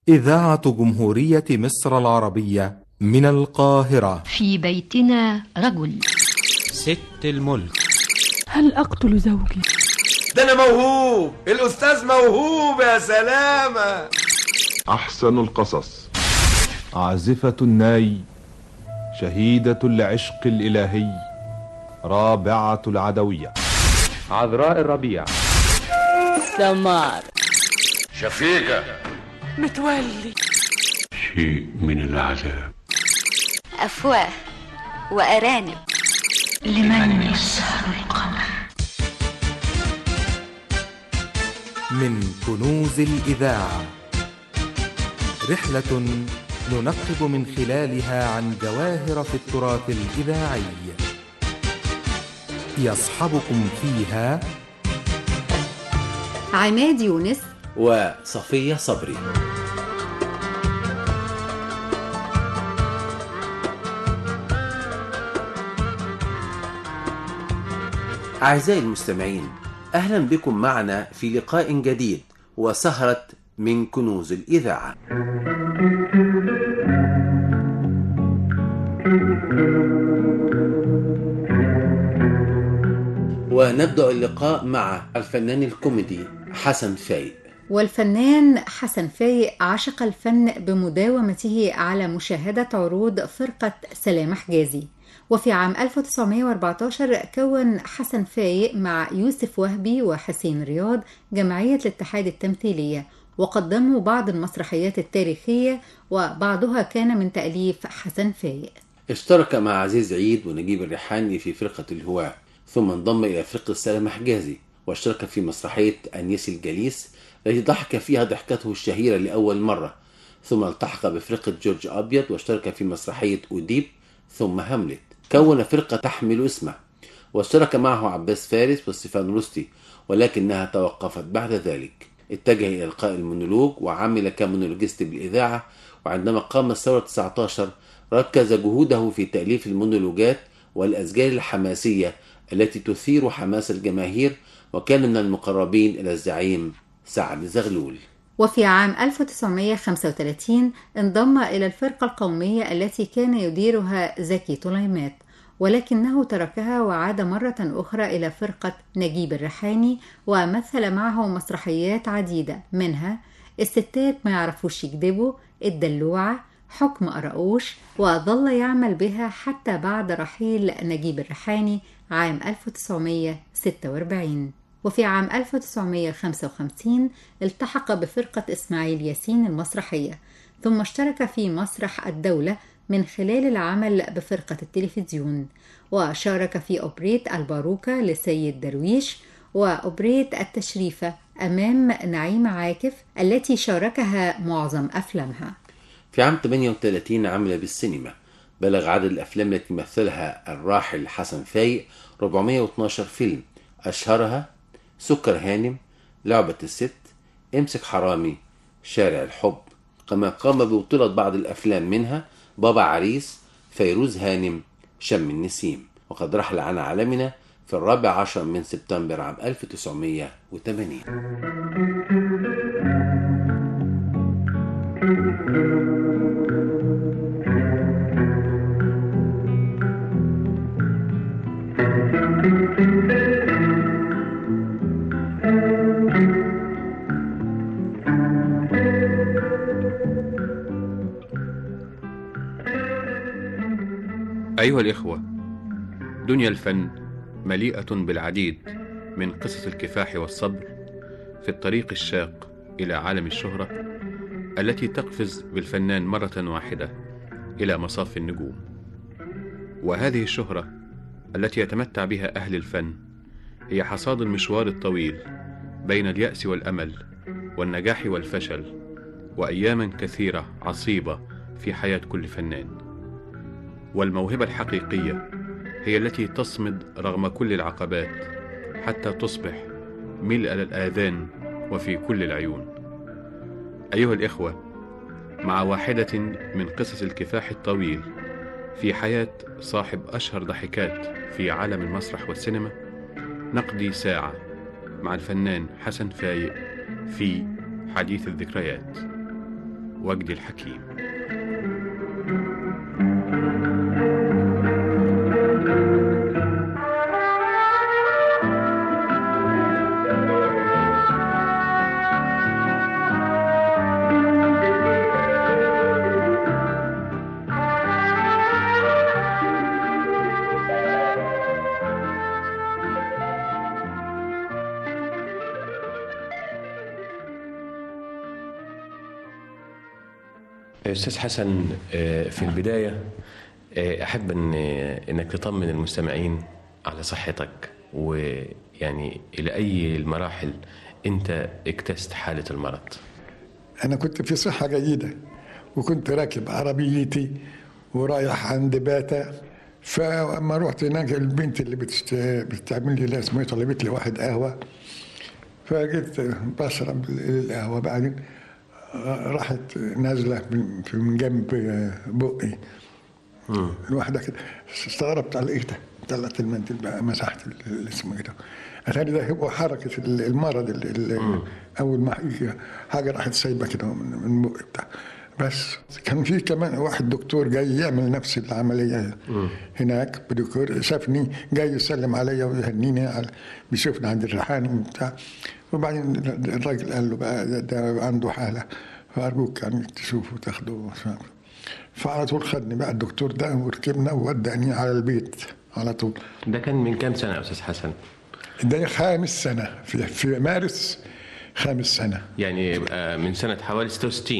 إذاعة جمهورية مصر العربية من القاهرة في بيتنا رجل ست الملك هل أقتل زوجي؟ ده أنا موهوب الأستاذ موهوب يا سلامة أحسن القصص عازفة الناي شهيدة العشق الإلهي رابعة العدوية عذراء الربيع سمار شفيقة متولي شيء من العذاب أفواه وأرانب لمن يسهر القمر من كنوز الإذاعة رحلة ننقب من خلالها عن جواهر في التراث الإذاعي يصحبكم فيها عماد يونس وصفية صبري أعزائي المستمعين أهلا بكم معنا في لقاء جديد وسهرة من كنوز الإذاعة ونبدأ اللقاء مع الفنان الكوميدي حسن فايق والفنان حسن فايق عشق الفن بمداومته على مشاهدة عروض فرقة سلام حجازي وفي عام 1914 كون حسن فايق مع يوسف وهبي وحسين رياض جمعية الاتحاد التمثيلية وقدموا بعض المسرحيات التاريخية وبعضها كان من تأليف حسن فايق اشترك مع عزيز عيد ونجيب الريحاني في فرقة الهواة ثم انضم إلى فرقة سلام حجازي واشترك في مسرحية أنيس الجليس التي ضحك فيها ضحكته الشهيرة لأول مرة ثم التحق بفرقة جورج أبيض واشترك في مسرحية أوديب ثم هاملت كون فرقة تحمل اسمه واشترك معه عباس فارس وستيفان روستي ولكنها توقفت بعد ذلك اتجه إلى إلقاء المونولوج وعمل كمونولوجيست بالإذاعة وعندما قامت ثورة 19 ركز جهوده في تأليف المونولوجات والأسجال الحماسية التي تثير حماس الجماهير وكان من المقربين إلى الزعيم سعد زغلول وفي عام 1935 انضم إلى الفرقة القومية التي كان يديرها زكي طليمات ولكنه تركها وعاد مرة أخرى إلى فرقة نجيب الريحاني ومثل معه مسرحيات عديدة منها الستات ما يعرفوش يكذبوا الدلوعة حكم قرقوش وظل يعمل بها حتى بعد رحيل نجيب الريحاني عام 1946 وفي عام 1955 التحق بفرقة إسماعيل ياسين المسرحية ثم اشترك في مسرح الدولة من خلال العمل بفرقة التلفزيون وشارك في أوبريت الباروكة لسيد درويش وأوبريت التشريفة أمام نعيم عاكف التي شاركها معظم أفلامها في عام 38 عمل بالسينما بلغ عدد الأفلام التي مثلها الراحل حسن فايق 412 فيلم أشهرها سكر هانم لعبة الست امسك حرامي شارع الحب كما قام ببطولة بعض الأفلام منها بابا عريس فيروز هانم شم النسيم وقد رحل عن عالمنا في الرابع عشر من سبتمبر عام 1980 أيها الإخوة دنيا الفن مليئة بالعديد من قصص الكفاح والصبر في الطريق الشاق إلى عالم الشهرة التي تقفز بالفنان مرة واحدة إلى مصاف النجوم وهذه الشهرة التي يتمتع بها أهل الفن هي حصاد المشوار الطويل بين اليأس والأمل والنجاح والفشل وأياما كثيرة عصيبة في حياة كل فنان والموهبة الحقيقية هي التي تصمد رغم كل العقبات حتى تصبح ملء الآذان وفي كل العيون أيها الإخوة مع واحدة من قصص الكفاح الطويل في حياة صاحب أشهر ضحكات في عالم المسرح والسينما نقضي ساعة مع الفنان حسن فايق في حديث الذكريات وجدي الحكيم أستاذ حسن آه، في البداية آه، أحب أن أنك تطمن المستمعين على صحتك ويعني إلى أي المراحل أنت اكتست حالة المرض أنا كنت في صحة جيدة وكنت راكب عربيتي ورايح عند باتا فلما رحت هناك البنت اللي بتشت... بتعمل لي اللي اسمه إيه، طلبت لي واحد قهوة فجيت بشرب القهوة بعدين راحت نازلة من في- من جنب بقي الواحدة كده استغربت على ايه ده طلعت المنديل بقى مسحت ال- ال- اسمه ايه ده اتاري ده هو حركة ال- المرض ال- ال- أول ما يجي حاجة راحت سايبة كده من من بقي بتاع بس كان في كمان واحد دكتور جاي يعمل نفس العملية هناك بدكتور شافني جاي يسلم عليا ويهنيني على بيشوفني عند الريحاني وبتاع وبعدين الراجل قال له بقى ده, ده عنده حالة فأرجوك يعني تشوفه وتاخده فعلى طول خدني بقى الدكتور ده وركبنا ووداني على البيت على طول ده كان من كام سنة يا أستاذ حسن؟ ده خامس سنة في, في مارس خامس سنة يعني يبقى من سنة حوالي 66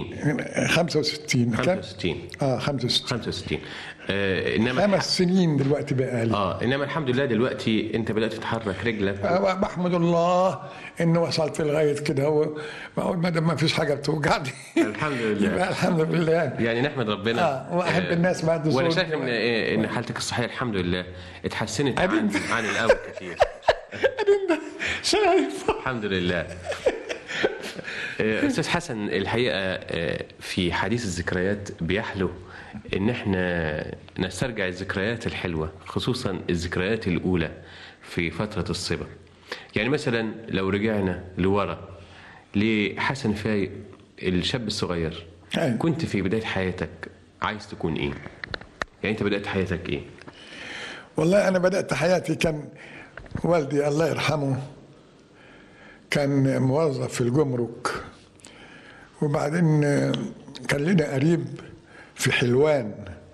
65 كم؟ 65 اه 65 65 آه انما خمس سنين دلوقتي بقى لي اه انما الحمد لله دلوقتي انت بدات تتحرك رجلك آه، بحمد الله انه وصلت لغايه كده هو بقول ما دام ما فيش حاجه بتوجعني الحمد لله يبقى الحمد لله يعني نحمد ربنا اه واحب الناس بعد وانا صوت. شايف ان ان حالتك الصحيه الحمد لله اتحسنت عن, عن الاول كتير شايف الحمد لله آه، استاذ حسن الحقيقه آه، في حديث الذكريات بيحلو ان احنا نسترجع الذكريات الحلوه خصوصا الذكريات الاولى في فتره الصبا يعني مثلا لو رجعنا لورا لحسن فايق الشاب الصغير كنت في بدايه حياتك عايز تكون ايه يعني انت بدات حياتك ايه والله انا بدات حياتي كان والدي الله يرحمه كان موظف في الجمرك وبعدين آه، كان لنا قريب في حلوان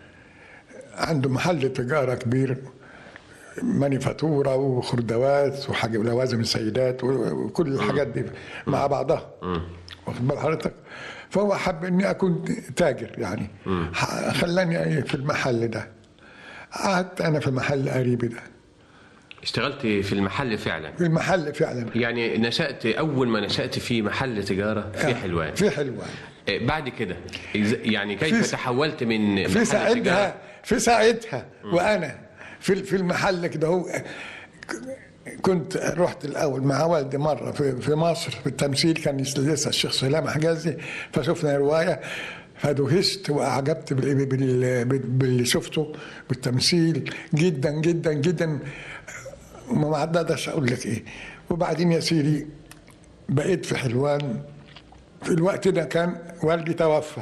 عنده محل تجارة كبير مانيفاتورة وخردوات وحاجة ولوازم السيدات وكل الحاجات دي مع بعضها واخد بال حضرتك فهو حب اني اكون تاجر يعني ح- خلاني في المحل ده قعدت انا في محل قريبي ده اشتغلت في المحل فعلا في المحل فعلا يعني نشأت أول ما نشأت في محل تجارة في حلوان في حلوان آه، بعد كده إز- يعني كيف في- تحولت من في محل ساعتها تجارة في ساعتها وانا في في المحل كده هو كنت رحت الاول مع والدي مره في في مصر في التمثيل كان لسه الشيخ سلام حجازي فشفنا روايه فدهشت واعجبت بال- بال- بال- باللي شفته بالتمثيل جدا جدا جدا ما عددش اقول لك ايه وبعدين يا سيدي بقيت في حلوان في الوقت ده كان والدي توفى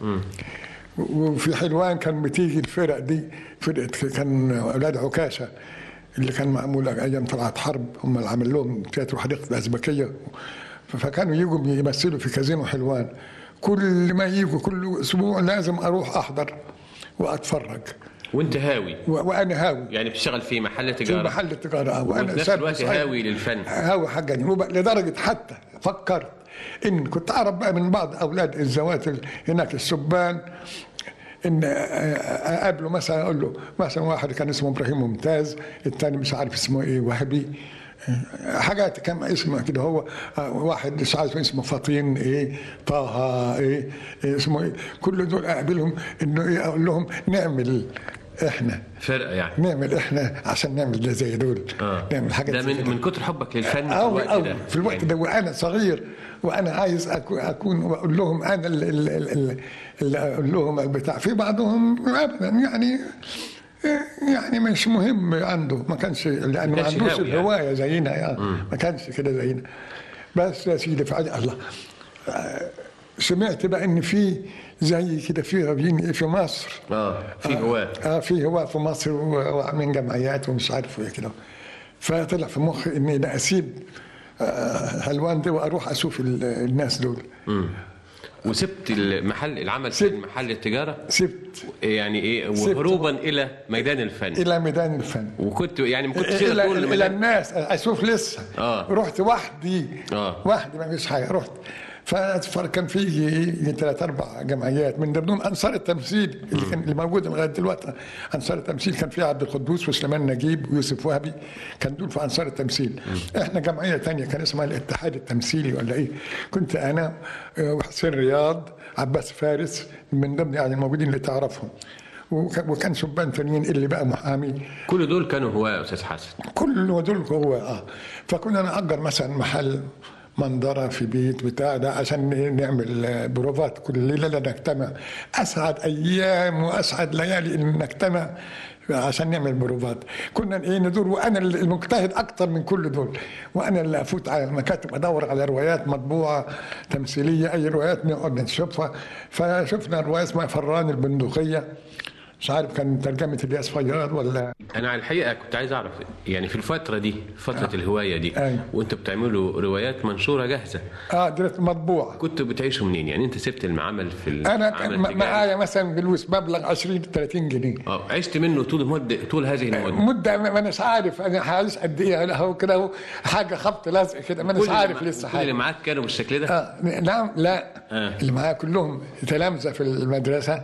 وفي حلوان كان بتيجي الفرق دي فرقه كان اولاد عكاشه اللي كان معمول ايام طلعت حرب هم اللي عمل لهم تياترو حديقه الازبكيه فكانوا يجوا يمثلوا في كازينو حلوان كل ما يجوا كل اسبوع لازم اروح احضر واتفرج وانت هاوي و- وانا هاوي يعني بتشتغل في محل في تجارة محل التجاره وفي وانا نفس شاب الوقت صغير. هاوي للفن هاوي حاجه دي وب- لدرجه حتى فكرت ان كنت اعرف بقى من بعض اولاد الزوات ال- هناك الشبان ان اقابله مثلا اقول له مثلا واحد كان اسمه ابراهيم ممتاز الثاني مش عارف اسمه ايه وهبي حاجات كم اسمه كده هو واحد مش عارف اسمه فطين ايه طه ايه, إيه اسمه ايه كل دول اقابلهم انه ايه اقول لهم نعمل احنا فرقة يعني نعمل احنا عشان نعمل ده زي دول آه. نعمل حاجات ده زي من كده. من كتر حبك للفن في أو الوقت أو ده في الوقت ده وانا صغير وانا عايز أكون, اكون واقول لهم انا اللي, اللي, اللي اقول لهم البتاع في بعضهم ابدا يعني يعني مش مهم عنده ما كانش لانه ما كانش عندوش هاوي يعني. الهوايه زينا يعني ما كانش كده زينا بس يا سيدي فعلا الله آه، سمعت بقى ان في زي كده في غاويين في مصر اه في هواة اه في هواة في مصر و- وعاملين جمعيات ومش عارف ايه كده فطلع في مخي اني انا اسيب آه، هلوان دي واروح اشوف ال- الناس دول مم. وسبت المحل العمل في محل التجاره سبت يعني ايه سبت. وهروبا الى ميدان الفن الى ميدان الفن وكنت يعني ما كنتش تقدر الى, تقول إلى ميدان- الناس اشوف لسه اه رحت وحدي اه وحدي ما فيش حاجه رحت ف- فكان في يجي ثلاث اربع جمعيات من ضمنهم انصار التمثيل اللي كان اللي موجود لغايه دلوقتي انصار التمثيل كان في عبد القدوس وسليمان نجيب ويوسف وهبي كان دول في انصار التمثيل احنا جمعيه تانية كان اسمها الاتحاد التمثيلي ولا ايه كنت انا آه، وحسين رياض عباس فارس من ضمن يعني الموجودين اللي تعرفهم وك- وكان شبان تانيين اللي بقى محامي كل دول كانوا هواة يا استاذ حسن كل دول هو اه فكنا نأجر مثلا محل منظرة في بيت بتاع ده عشان نعمل آه، بروفات كل ليلة نجتمع أسعد أيام وأسعد ليالي إن نجتمع عشان نعمل بروفات كنا ايه ندور وانا المجتهد اكتر من كل دول وانا اللي افوت على المكاتب ادور على روايات مطبوعه تمثيليه اي روايات نقعد نشوفها فشفنا روايه اسمها فران البندقيه مش عارف كان ترجمه الياس فياض ولا انا على الحقيقه كنت عايز اعرف يعني في الفتره دي فتره آه. الهوايه دي أيوة. وانتوا بتعملوا روايات منشوره جاهزه اه دي مطبوعه كنتوا بتعيشوا منين يعني انت سبت المعمل في انا العمل كان التجاري. معايا مثلا بالوس مبلغ 20 30 جنيه اه عشت منه طول مده طول هذه المده مده ما ما اناش عارف انا هعيش قد ايه انا هو كده هو حاجه خبط لزق كده ما كل اناش اللي عارف مع- لسه كل اللي حاجه معاك كانوا بالشكل ده آه نعم لا آه. اللي معايا كلهم تلامذه في المدرسه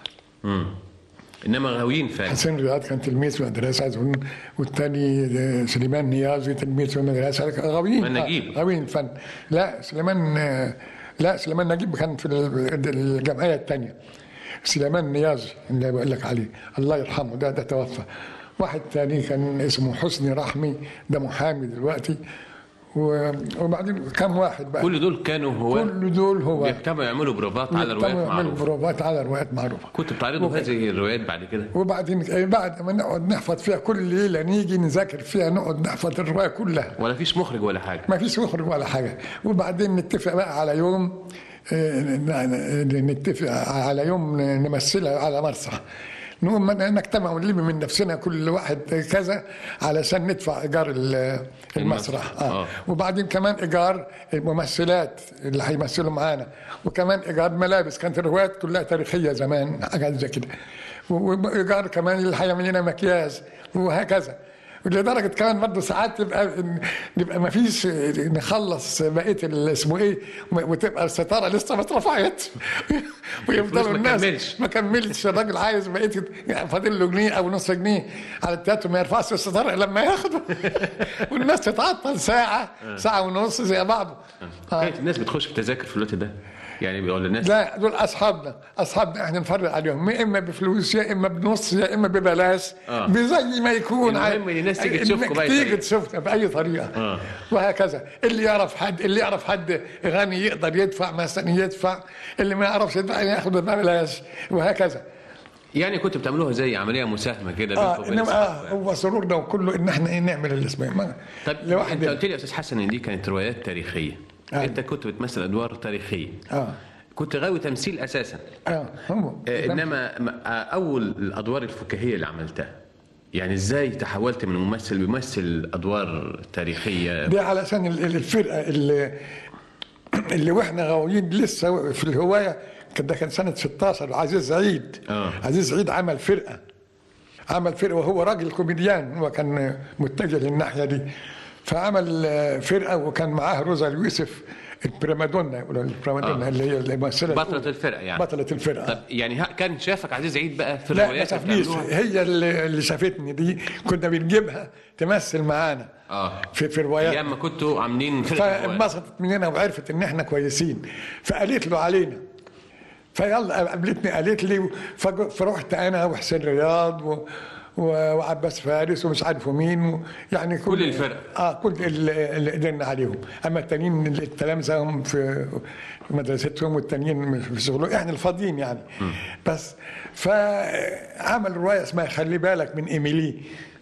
امم انما غاويين فن حسين رياض كان تلميذ في المدرسه اظن والثاني سليمان نيازي تلميذ في المدرسه غاويين سليمان آه، نجيب. غاويين فن لا سليمان آه، لا سليمان نجيب كان في ال- الجمعيه الثانيه سليمان نيازي اللي بقول لك عليه الله يرحمه ده ده توفى واحد ثاني كان اسمه حسني رحمي ده محامي دلوقتي و- وبعدين كم واحد بقى كل دول كانوا هواة كل دول هو بيجتمعوا يعملوا بروفات على روايات يعملوا معروفه بروفات على روايات معروفه كنتوا بتعرضوا هذه الروايات بعد كده وبعدين إيه بعد ما نقعد نحفظ فيها كل ليله نيجي نذاكر فيها نقعد نحفظ الروايه كلها ولا فيش مخرج ولا حاجه ما فيش مخرج ولا حاجه وبعدين نتفق بقى على يوم آه، ن- ن- نتفق على يوم نمثلها على مسرح نقوم ن- نجتمع ونلم من نفسنا كل واحد كذا علشان ندفع ايجار ال- المسرح آه. آه. وبعدين كمان ايجار الممثلات اللي هيمثلوا معانا وكمان ايجار ملابس كانت الروايات كلها تاريخيه زمان حاجات زي كده و- وايجار كمان اللي هيعمل لنا مكياج وهكذا لدرجه كمان برضه ساعات تبقى نبقى ما فيش نخلص بقيه ال- اسمه ايه وتبقى الستاره لسه ما اترفعت الفلوس ويفضلوا ما الناس كملش. ما كملش الراجل عايز بقيه يعني فاضل له جنيه او نص جنيه على التياترو ما يرفعش الستاره إلا لما ياخده والناس تتعطل ساعه ساعه ونص زي بعض كانت الناس بتخش في تذاكر في الوقت ده يعني ولا الناس لا دول اصحابنا اصحابنا احنا نفرق عليهم يا اما بفلوس يا اما بنص يا اما ببلاش آه. زي ما يكون المهم إن الناس تيجي تشوفكم إنك بأي تيجي طريقة. تشوفنا باي طريقه آه. وهكذا اللي يعرف حد اللي يعرف حد غني يقدر يدفع مثلا يدفع اللي ما يعرفش يدفع ياخد ببلاش وهكذا يعني كنتوا بتعملوها زي عمليه مساهمه كده بينكم اه وبين انما أصحابكم آه هو سرورنا وكله ان احنا إيه نعمل اللي اسمه ما- طيب لوحدنا. انت قلت لي يا استاذ حسن ان دي كانت روايات تاريخيه آه. انت كنت بتمثل ادوار تاريخيه اه كنت غاوي تمثيل اساسا اه هو آه، انما م- آه، اول الادوار الفكاهيه اللي عملتها يعني ازاي تحولت من ممثل بيمثل ادوار تاريخيه دي علشان ال- ال- الفرقه اللي اللي واحنا غاويين لسه في الهوايه كان ده كان سنه 16 عزيز عيد آه. عزيز عيد عمل فرقه عمل فرقه وهو راجل كوميديان هو كان متجه للناحيه دي فعمل آه، فرقه وكان معاه روزا اليوسف البريمادونا يقولوا البريمادونا آه. اللي هي الممثله بطلة الفرقه يعني بطله الفرقه طب يعني ها- كان شافك عزيز عيد بقى في لا ما الروايات اللي شافنيش بتعملوها؟ هي اللي اللي شافتني دي كنا بنجيبها تمثل معانا اه في في روايات ايام ما كنتوا عاملين فرقه روايات. فانبسطت مننا وعرفت ان احنا كويسين فقالت له علينا فيلا قابلتني قالت لي فج- فرحت انا وحسين رياض و و- وعباس فارس ومش عارف مين و يعني كل, كل الفرق. اه كل اللي اللي قدرنا عليهم اما التانيين التلامذه هم في مدرستهم والتانيين في شغلهم احنا الفاضيين يعني بس فعمل روايه اسمها خلي بالك من ايميلي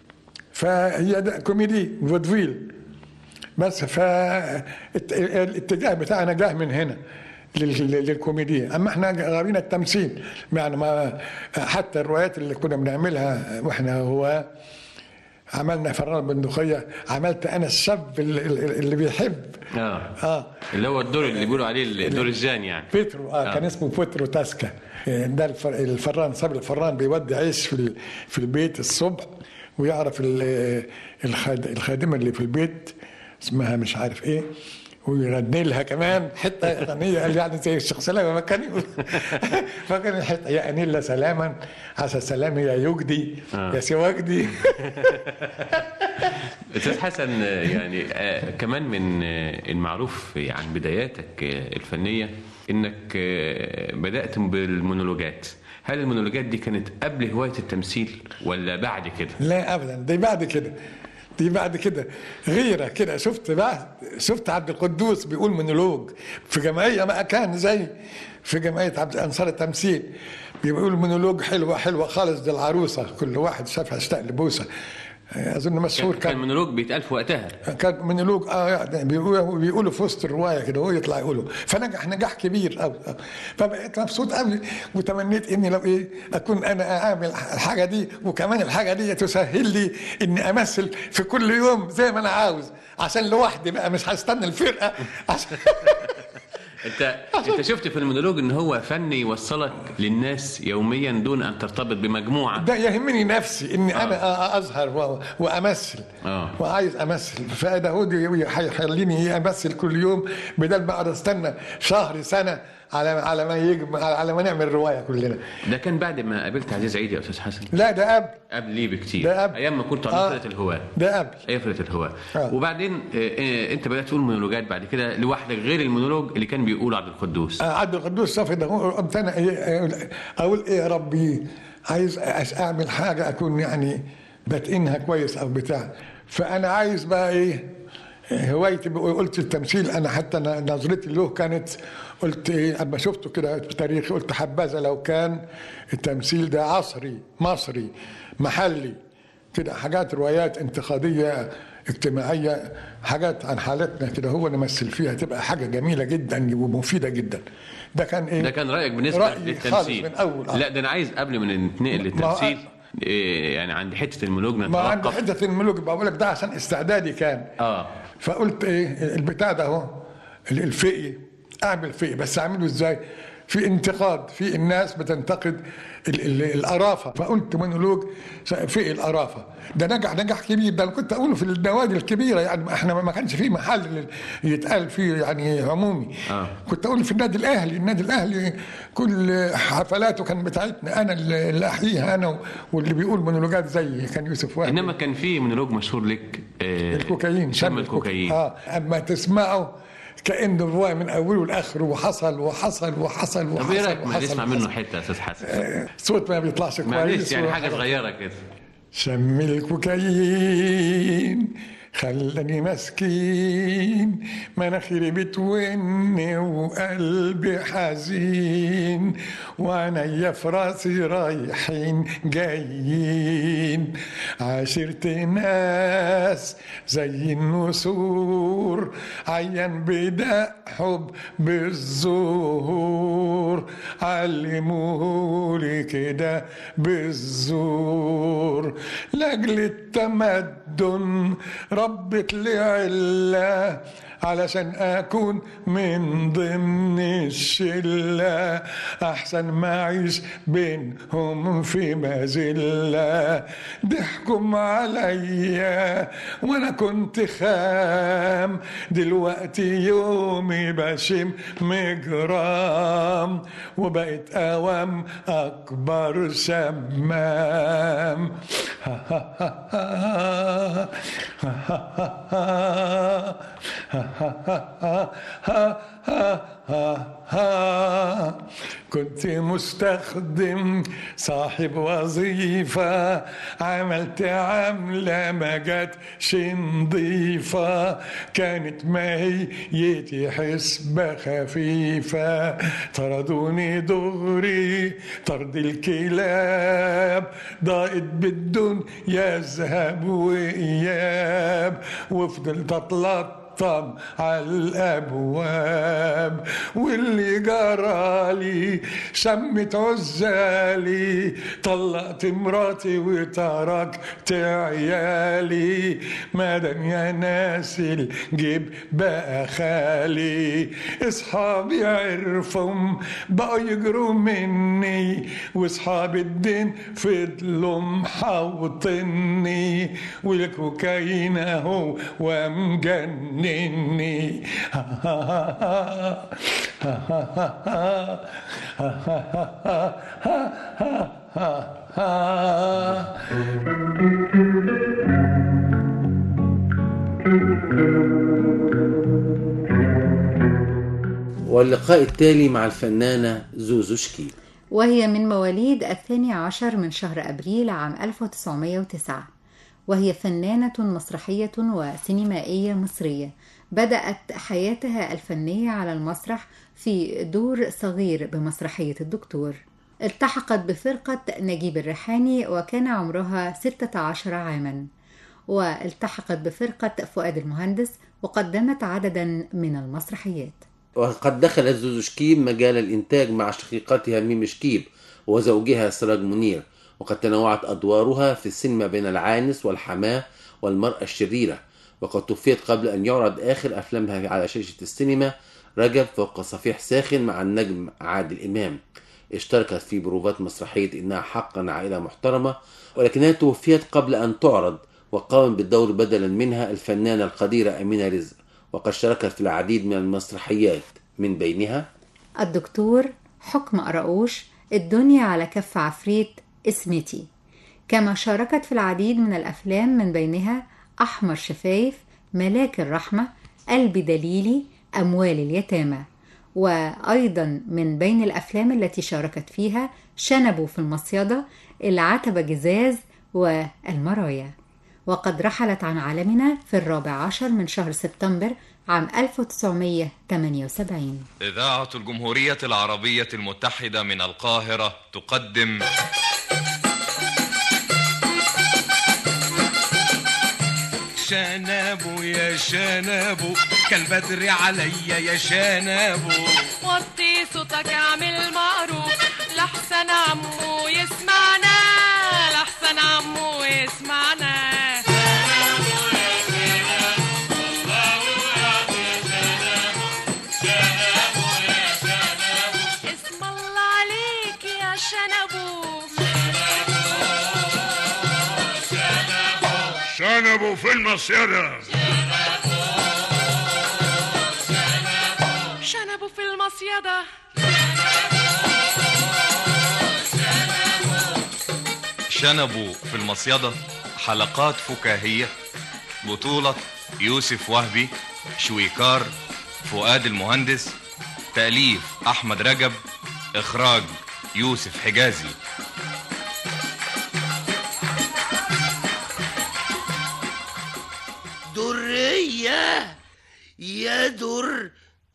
فهي ده كوميدي فودفيل بس فالاتجاه بتاعنا جه من هنا لل- للكوميديا اما احنا غاويين التمثيل يعني ما حتى الروايات اللي كنا بنعملها واحنا هو عملنا فران بندقية عملت انا الشاب اللي, اللي بيحب اه اه اللي هو الدور اللي بيقولوا عليه الدور الجان يعني بيترو آه, آه. كان اسمه بيترو تاسكا آه، ده الفر... الفران صبري الفران بيودي عيش في ال... في البيت الصبح ويعرف ال... الخاد... الخادمه اللي في البيت اسمها مش عارف ايه ويغني لها كمان حته اغنيه قال يعني زي الشيخ سلامه ما كان يقول فكان الحته يا انيلا سلاما عسى سلام يا يجدي آه. يا سواجدي استاذ حسن آه، يعني آه، كمان من آه، المعروف عن بداياتك آه، الفنيه انك آه، بدات بالمونولوجات هل المونولوجات دي كانت قبل هوايه التمثيل ولا بعد كده لا ابدا دي بعد كده دي بعد كده غيره كده شفت بقى شفت عبد القدوس بيقول مونولوج في جمعيه ما كان زي في جمعيه عبد انصار التمثيل بيقول مونولوج حلوه حلوه خالص دي العروسه كل واحد شافها اشتاق لبوسه اظن مشهور كان, كان مونولوج بيتقال في وقتها كان مونولوج اه يعني بيقولوا بيقولوا في وسط الروايه كده هو يطلع يقوله فنجح نجاح كبير قوي فبقيت مبسوط قوي وتمنيت اني لو ايه اكون انا اعمل الحاجه دي وكمان الحاجه دي تسهل لي اني امثل في كل يوم زي ما انا عاوز عشان لوحدي بقى مش هستنى الفرقه عشان انت انت شفت في المونولوج ان هو فن يوصلك للناس يوميا دون ان ترتبط بمجموعه ده يهمني نفسي اني آه. انا اظهر و- وامثل اه وعايز امثل فده هو دي هيخليني امثل كل يوم بدل ما اقعد استنى شهر سنه على على ما يجمع على ما نعمل روايه كلنا ده كان بعد ما قابلت عزيز عيد يا استاذ حسن لا ده قبل قبل ليه بكتير ده قبل. ايام ما كنت على آه. فرقه الهواه ده قبل ايام فرقه الهواه آه. وبعدين آه، آه، انت بدات تقول مونولوجات بعد كده لوحدك غير المونولوج اللي كان بيقوله عبد القدوس آه، عبد القدوس صافي ده هو قمت انا إيه اقول ايه يا ربي عايز أس- اعمل حاجه اكون يعني بتقنها كويس او بتاع فانا عايز بقى ايه هوايتي بقى- قلت التمثيل انا حتى أنا نظرتي له كانت قلت ايه اما شفته كده في تاريخي قلت حبذا لو كان التمثيل ده عصري مصري محلي كده حاجات روايات انتقاديه اجتماعيه حاجات عن حالتنا كده هو نمثل فيها تبقى حاجه جميله جدا ومفيده جدا ده كان ايه ده كان رايك بالنسبه رأيي للتمثيل خالص من اول آه. لا ده انا عايز قبل ما نتنقل للتمثيل إيه، يعني عند حته المونولوج ما عند نتوقف حته الملوك بقول لك ده عشان استعدادي كان اه فقلت ايه البتاع ده اهو الفقي اعمل فقي بس اعمله ازاي؟ في انتقاد في الناس بتنتقد ال- ال- القرافه فقلت مونولوج فقي القرافه ده نجح نجاح كبير ده انا كنت اقوله في النوادي الكبيره يعني احنا ما كانش فيه محل لل- يتقال فيه يعني عمومي اه كنت اقول في النادي الاهلي النادي الاهلي كل حفلاته كان بتاعتنا انا اللي اللي احييها انا واللي بيقول مونولوجات زي كان يوسف وهبي انما كان في مونولوج مشهور لك آه، الكوكايين شم الكوكايين اه اما تسمعه كانه الروايه من اوله لاخره وحصل وحصل وحصل طب ايه وحصل رايك ما وحصل نسمع وحصل. منه حته يا استاذ حسن صوت ما بيطلعش كويس معلش يعني حاجه وحاجة- صغيره كده شم الكوكايين خلاني مسكين مناخيري بتون وقلبي حزين وعينيا في راسي رايحين جايين عاشرت ناس زي النسور عيان بدأ حب بالزهور علمولي كده بالزور لاجل التمدن ربت لي علة علشان اكون من ضمن الشلة احسن ما اعيش بينهم في مذلة ضحكم عليا وانا كنت خام دلوقتي يومي بشم مجرام وبقيت اوام اكبر شمام كنت مستخدم صاحب وظيفة عملت عملة ما جاتش نضيفة كانت ماهيتي حسبة خفيفة طردوني دغري طرد الكلاب ضاقت بالدنيا ذهب وإياب وفضلت أتلطف حطم على الابواب واللي جرالي شمت عزالي طلقت مراتي وتركت عيالي مادام يا ناس الجيب بقى خالي اصحابي عرفهم بقوا يجروا مني واصحاب الدين فضلوا محوطني والكوكايين اهو ومجنني واللقاء التالي مع الفنانة زوزوشكي وهي من مواليد الثاني عشر من شهر أبريل عام 1909 وهي فنانة مسرحية وسينمائية مصرية بدأت حياتها الفنية على المسرح في دور صغير بمسرحية الدكتور التحقت بفرقة نجيب الريحاني وكان عمرها 16 عاما والتحقت بفرقة فؤاد المهندس وقدمت عددا من المسرحيات وقد دخلت زوزوشكي مجال الإنتاج مع شقيقتها ميم شكيب وزوجها سراج منير وقد تنوعت أدوارها في السينما بين العانس والحماة والمرأة الشريرة وقد توفيت قبل أن يعرض آخر أفلامها على شاشة السينما رجب فوق صفيح ساخن مع النجم عادل إمام اشتركت في بروفات مسرحية إنها حقا عائلة محترمة ولكنها توفيت قبل أن تعرض وقام بالدور بدلا منها الفنانة القديرة أمينة رزق وقد شاركت في العديد من المسرحيات من بينها الدكتور حكم قراقوش الدنيا على كف عفريت اسمتي كما شاركت في العديد من الأفلام من بينها أحمر شفايف ملاك الرحمة قلبي دليلي أموال اليتامى وأيضا من بين الأفلام التي شاركت فيها شنبوا في المصيدة العتبة جزاز والمرايا وقد رحلت عن عالمنا في الرابع عشر من شهر سبتمبر عام 1978 إذاعة الجمهورية العربية المتحدة من القاهرة تقدم شنابو يا شنابو كالبدر عليا يا شنابو وطي صوتك اعمل معروف لحسن عمو يسمعنا لحسن عمو يسمعنا اسم الله عليك يا شنبو شنبوا في المصيدة شنبو في المصيدة شنبوا في المصيدة حلقات فكاهية بطولة يوسف وهبي شويكار فؤاد المهندس تأليف أحمد رجب إخراج يوسف حجازي درية يا در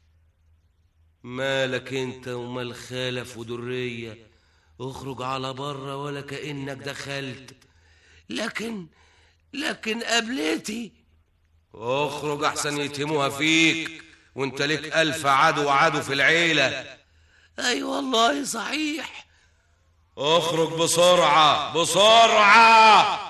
مالك انت ومال خالف ودرية اخرج على بره ولا كأنك دخلت لكن لكن قابلتي اخرج احسن يتهموها فيك وانت لك الف عدو عدو في العيلة اي والله صحيح اخرج بسرعة بسرعة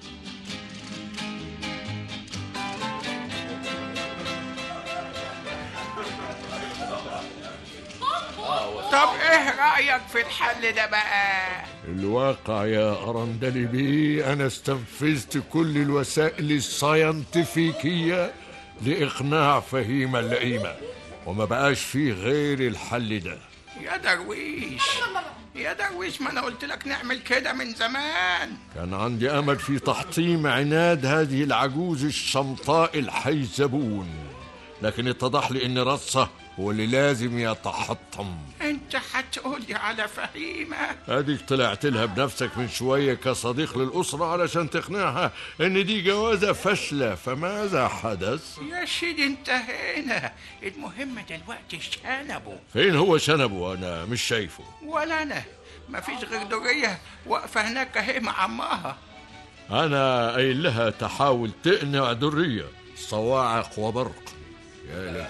طب ايه رأيك في الحل ده بقى الواقع يا أرندلبي أنا استنفذت كل الوسائل الساينتفيكية لإقناع فهيمة اللئيمة وما بقاش فيه غير الحل ده يا درويش يا درويش ما انا قلت لك نعمل كده من زمان كان عندي أمل في تحطيم عناد هذه العجوز الشمطاء الحيزبون لكن اتضح لي إن رصة هو اللي لازم يتحطم انت هتقولي على فهيمة اديك طلعت لها بنفسك من شوية كصديق للأسرة علشان تقنعها إن دي جوازة فاشلة فماذا حدث؟ يا سيدي انتهينا المهم دلوقتي شنبه فين هو شنبه أنا مش شايفه ولا انا مفيش غير درية واقفة هناك اهي مع امها أنا قايل لها تحاول تقنع درية صواعق وبرق يا لهوي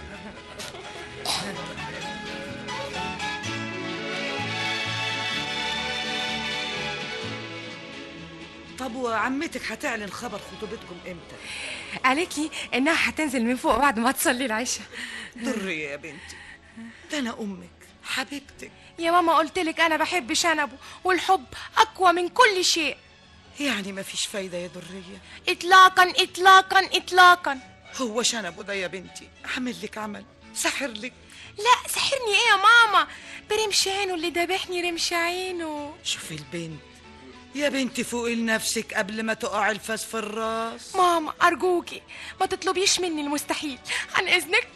طب وعمتك هتعلن خبر خطوبتكم امتى قالت لي انها هتنزل من فوق بعد ما تصلي العشاء درية يا بنتي ده انا امك حبيبتك يا ماما قلت لك انا بحب شنبه والحب اقوى من كل شيء يعني مفيش فايدة يا درية اطلاقا اطلاقا اطلاقا هو شنبه ده يا بنتي عمل لك عمل سحر لك لا سحرني ايه يا ماما برمش عينه اللي ذبحني رمش عينه شوفي البنت يا بنتي فوقي لنفسك قبل ما تقع الفاس في الراس ماما ارجوكي ما تطلبيش مني المستحيل عن اذنك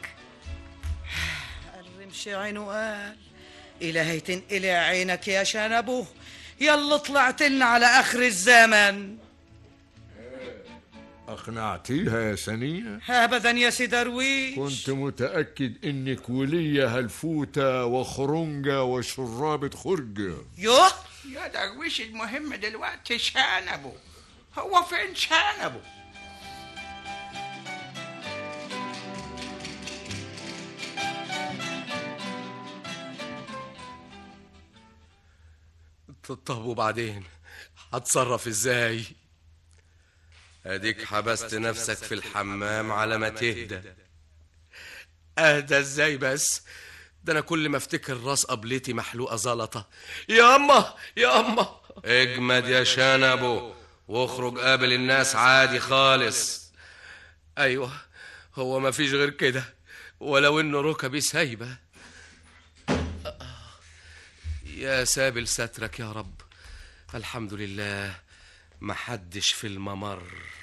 الرمش عينه قال إلهي تنقلي عينك يا شنبه يلا طلعت لنا على آخر الزمن أقنعتيها يا سنية أبدا يا سي درويش كنت متأكد إنك ولية هلفوتة وخرنجة وشرابة خرجة يوه يا درويش المهم دلوقتي شنبه هو فين شنبه طب وبعدين هتصرف ازاي اديك حبست نفسك في الحمام على ما تهدى اهدى ازاي بس ده انا كل ما افتكر راس قبلتي محلوقه زلطه يا اما يا اما اجمد يا شنبو واخرج قابل الناس عادي خالص ايوه هو ما فيش غير كده ولو انه ركبي سايبه يا سابل سترك يا رب الحمد لله محدش في الممر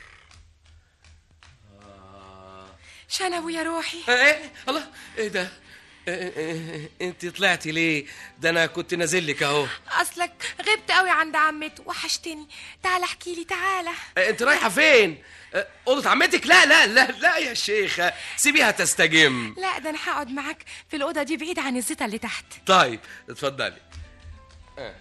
شنبه يا روحي ايه الله ايه ده إيه إيه انت طلعتي ليه ده انا كنت نازل لك اهو اصلك غبت قوي عند عمته وحشتني تعال احكي لي تعالى إيه، انت رايحه فين إيه، اوضه عمتك لا لا لا لا يا شيخه سيبيها تستجم لا ده انا هقعد معاك في الاوضه دي بعيد عن الزيطه اللي تحت طيب اتفضلي آه.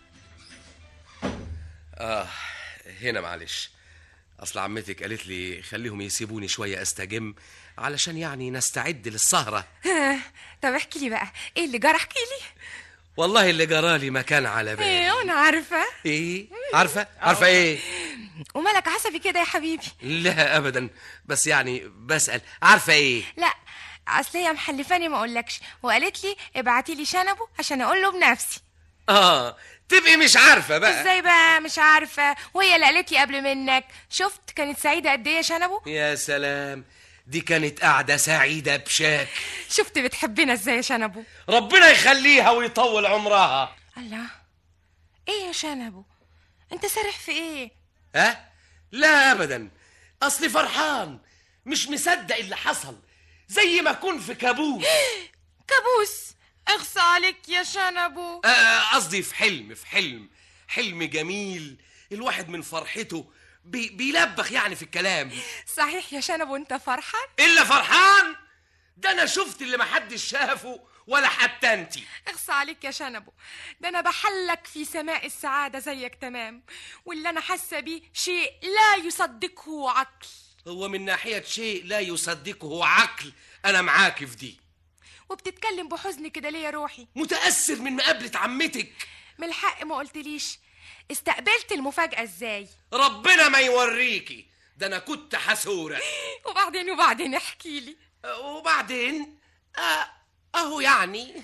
اه هنا معلش اصل عمتك قالت لي خليهم يسيبوني شويه استجم علشان يعني نستعد للسهره طب احكي لي بقى ايه اللي جرى احكي لي والله اللي جرالي ما كان على بالي ايه انا عارفه ايه عارفه عارفه ايه ومالك عصبي كده يا حبيبي لا ابدا بس يعني بسال عارفه ايه لا اصل هي محلفاني ما اقولكش وقالت لي ابعتي لي شنبه عشان اقول له بنفسي اه تبقي مش عارفه بقى ازاي بقى مش عارفه وهي اللي قالت لي قبل منك شفت كانت سعيده قد ايه يا شنبه يا سلام دي كانت قاعده سعيده بشاك شفت بتحبنا ازاي يا شنبه ربنا يخليها ويطول عمرها الله ايه يا شنبه انت سارح في ايه ها لا ابدا اصلي فرحان مش مصدق اللي حصل زي ما اكون في كابوس كابوس اغصى عليك يا شنبو آه، قصدي في حلم في حلم حلم جميل الواحد من فرحته بي بيلبخ يعني في الكلام صحيح يا شنبو انت فرحان الا فرحان ده انا شفت اللي محدش شافه ولا حتى انتي اغصى عليك يا شنبو ده انا بحلك في سماء السعادة زيك تمام واللي انا حاسة بيه شيء لا يصدقه عقل هو من ناحية شيء لا يصدقه عقل أنا معاك في دي وبتتكلم بحزن كده ليه يا روحي متأثر من مقابلة عمتك من الحق ما قلتليش استقبلت المفاجأة ازاي ربنا ما يوريكي ده أنا كنت حسورة وبعدين وبعدين احكي لي وبعدين آه أهو يعني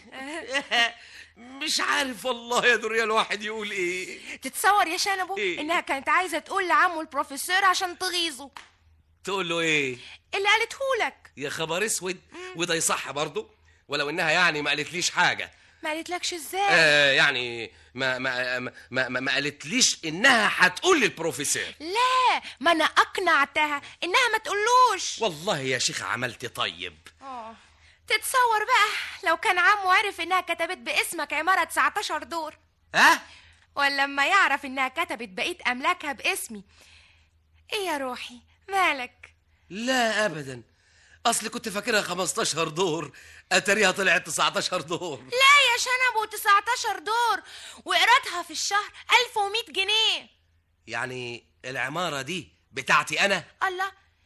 مش عارف والله يا دنيا الواحد يقول ايه تتصور يا شنبو إيه؟ انها كانت عايزة تقول لعمه البروفيسور عشان تغيظه تقول له ايه اللي قالتهولك يا خبر اسود وده يصح برضه ولو انها يعني ما قالتليش حاجه ما قالتلكش ازاي آه يعني ما ما ما ما, ما, ما قالتليش انها هتقول للبروفيسور لا ما انا اقنعتها انها ما تقولوش والله يا شيخ عملت طيب اه تتصور بقى لو كان عمو عرف انها كتبت باسمك عمارة 19 دور ها ولا لما يعرف انها كتبت بقية املاكها باسمي ايه يا روحي مالك لا ابدا اصل كنت فاكرها 15 دور اتاريها طلعت 19 دور لا يا شنبو 19 دور وقيرتها في الشهر 1100 جنيه يعني العماره دي بتاعتي انا الله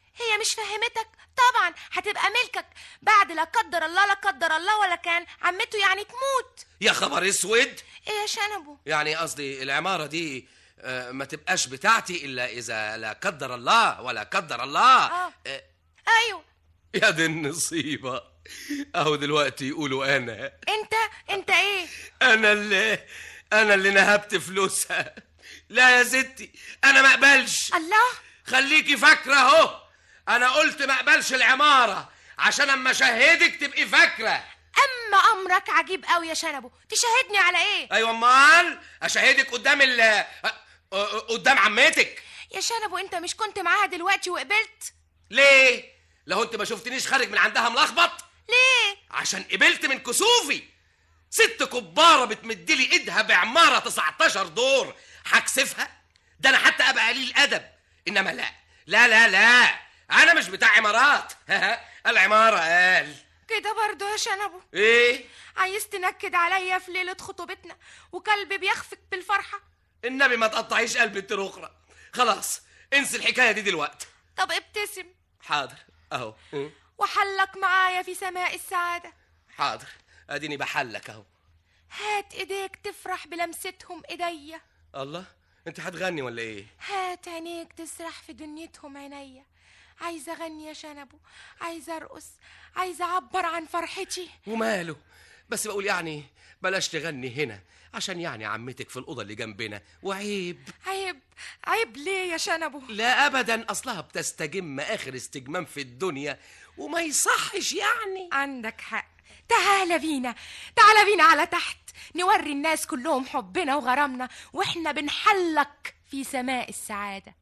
هي مش فهمتك طبعا هتبقى ملكك بعد لا قدر الله لا قدر الله ولا كان عمته يعني تموت يا خبر اسود ايه يا شنبو يعني قصدي العمارة دي آه، ما تبقاش بتاعتي إلا إذا لا قدر الله ولا قدر الله اه آه، ايوه يا دي النصيبة أهو دلوقتي يقولوا أنا انت انت ايه أنا اللي أنا اللي نهبت فلوسها لا يا ستي أنا ما أقبلش الله خليكي فاكرة أهو أنا قلت ما أقبلش العمارة عشان أما أشهدك تبقي فاكرة اما امرك عجيب قوي يا شنبو تشاهدني على ايه أيوة أمال أشهدك قدام ال آه، آه، قدام عمتك يا شنبو انت مش كنت معاها دلوقتي وقبلت ليه؟ لو أنت ما شفتنيش خارج من عندها ملخبط ليه عشان قبلت من كسوفي ست كبارة بتمدلي ايدها بعمارة 19 دور هكسفها ده انا حتى ابقى قليل ادب انما لا لا لا لا انا مش بتاع عمارات العمارة قال كده برضه يا شنبو ايه عايز تنكد عليا في ليلة خطوبتنا وكلبي بيخفق بالفرحة النبي ما تقطعيش قلب التر اخرى خلاص انسي الحكاية دي دلوقتي طب ابتسم حاضر اهو إيه؟ وحلك معايا في سماء السعادة حاضر اديني بحلك اهو هات ايديك تفرح بلمستهم ايديا الله انت هتغني ولا ايه هات عينيك تسرح في دنيتهم عينيا عايزة اغني يا شنبو عايزة ارقص عايزة اعبر عن فرحتي وماله بس بقول يعني بلاش تغني هنا عشان يعني عمتك في الأوضة اللي جنبنا وعيب عيب عيب ليه يا شنبو لا أبدا أصلها بتستجم آخر استجمام في الدنيا وما يصحش يعني عندك حق تعال بينا تعال بينا على تحت نوري الناس كلهم حبنا وغرامنا واحنا بنحلك في سماء السعادة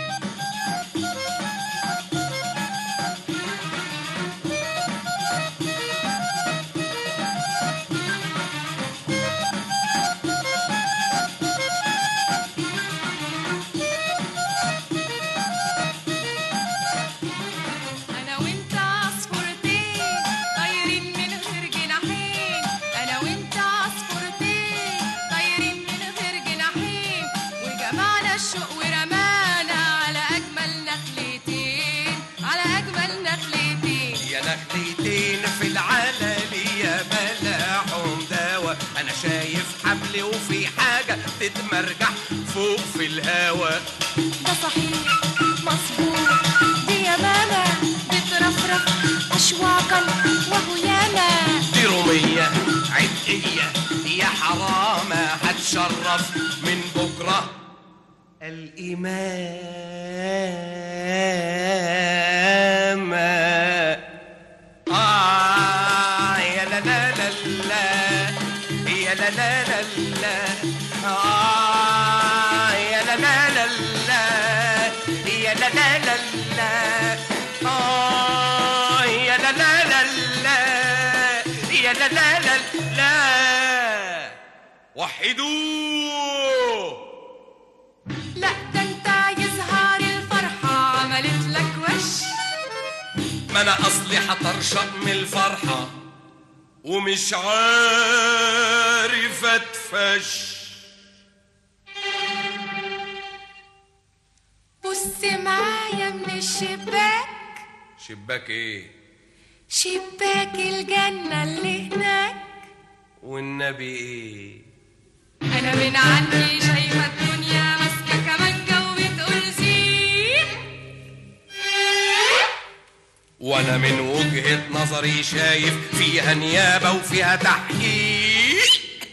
أنا وأنت عصفورتين طايرين من غير جناحين أنا وأنت عصفورتين طايرين من غير جناحين وجمعنا الشوق ورمانا على أجمل نخلتين على أجمل نخلتين يا نخلتين في العلالي يا ملاحهم دوا أنا شايف حبل وفي حاجة تتمرجح فوق في الهوا ده صحيح مظبوط دي يمامة بترفرف أشواقا وهيانا دي رومية عتقية يا حرامة هتشرف من بكرة الإمامة آه يا لا لا لا لا يا لا لا لا لا آه يا لا لا لا لا يا لا لا لا لا آه يا لا لا لا لا يا لا لا لا لا وحدوه لا ده انت يظهر الفرحة عملت لك وش ما انا اصلي هطرشق من الفرحة ومش عارف اتفش بص معايا من الشباك شباك ايه شباك الجنة اللي هناك والنبي ايه أنا من عندي شايفة الدنيا ماسكة كمانجة وبتقول زين وانا من وجهة نظري شايف فيها نيابة وفيها تحقيق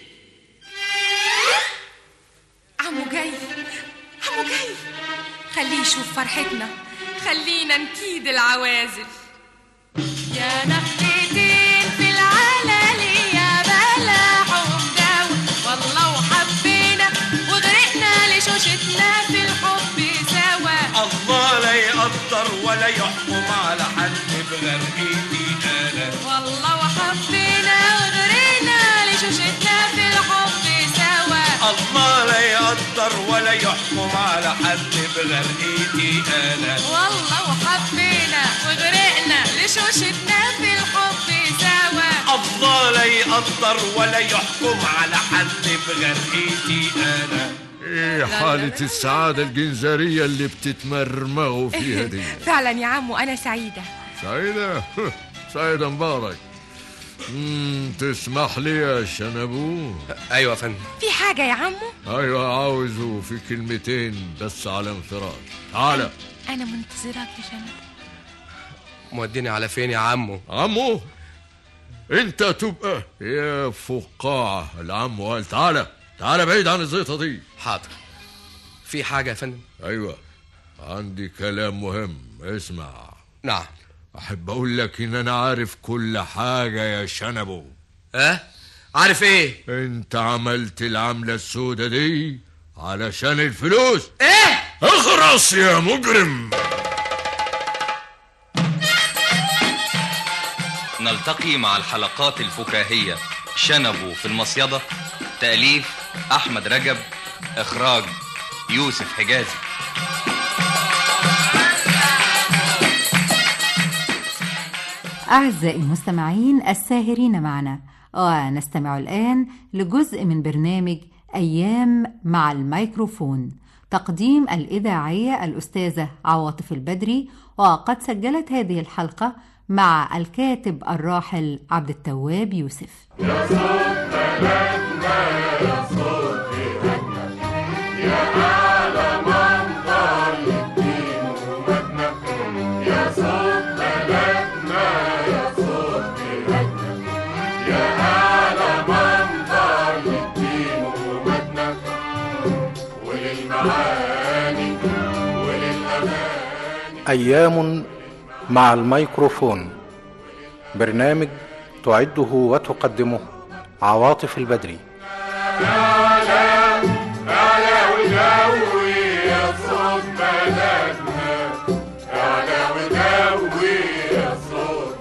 عمو جاي عمو جاي خليه يشوف فرحتنا خلينا نكيد العوازل يا نخلتين في العلالي يا بلاحهم داوي والله وحبينا وغرقنا لشوشتنا في الحب سوا الله لا يقدر ولا يحكم على حد بغرقتي انا والله وحبينا وغرقنا لشوشتنا في الحب سوا الله لا يقدر ولا يحكم على حد بغرقتي انا والله وحبينا وغرقنا لشوشتنا في الحب سوا الله لا يقدر ولا يحكم على حد بغرقتي انا ايه حالة السعادة الجنزارية اللي بتتمرمغوا فيها دي فعلا يا عمو انا سعيده سعيدة سعيدة مبارك مم، تسمح لي يا شنبو ايوه يا فندم في حاجه يا عمو ايوه عاوزه في كلمتين بس على انفراد تعالى انا منتظراك يا شنب موديني على فين يا عمو عمو انت تبقى يا فقاعة العم قال تعالى تعالى بعيد عن الزيطة دي حاضر في حاجة يا فندم ايوه عندي كلام مهم اسمع نعم احب اقول لك ان انا عارف كل حاجة يا شنبو اه عارف ايه انت عملت العملة السودة دي علشان الفلوس ايه اخرس يا مجرم نلتقي مع الحلقات الفكاهية شنبو في المصيدة تأليف أحمد رجب إخراج يوسف حجازي أعزائي المستمعين الساهرين معنا ونستمع الآن لجزء من برنامج أيام مع الميكروفون تقديم الإذاعية الأستاذة عواطف البدري وقد سجلت هذه الحلقة مع الكاتب الراحل عبد التواب يوسف يا صوت بلدنا يا صوت بلدنا يا أعلى منظر للدين ومجدنا يا صوت بلدنا يا صوت بلدنا يا أعلى منظر للدين ومجدنا وللمعاني وللأماني أيام مع الميكروفون برنامج تعده وتقدمه عواطف البدري أعلى أعلى وجوي يا صوت بلدنا أعلى وجوي يا صوت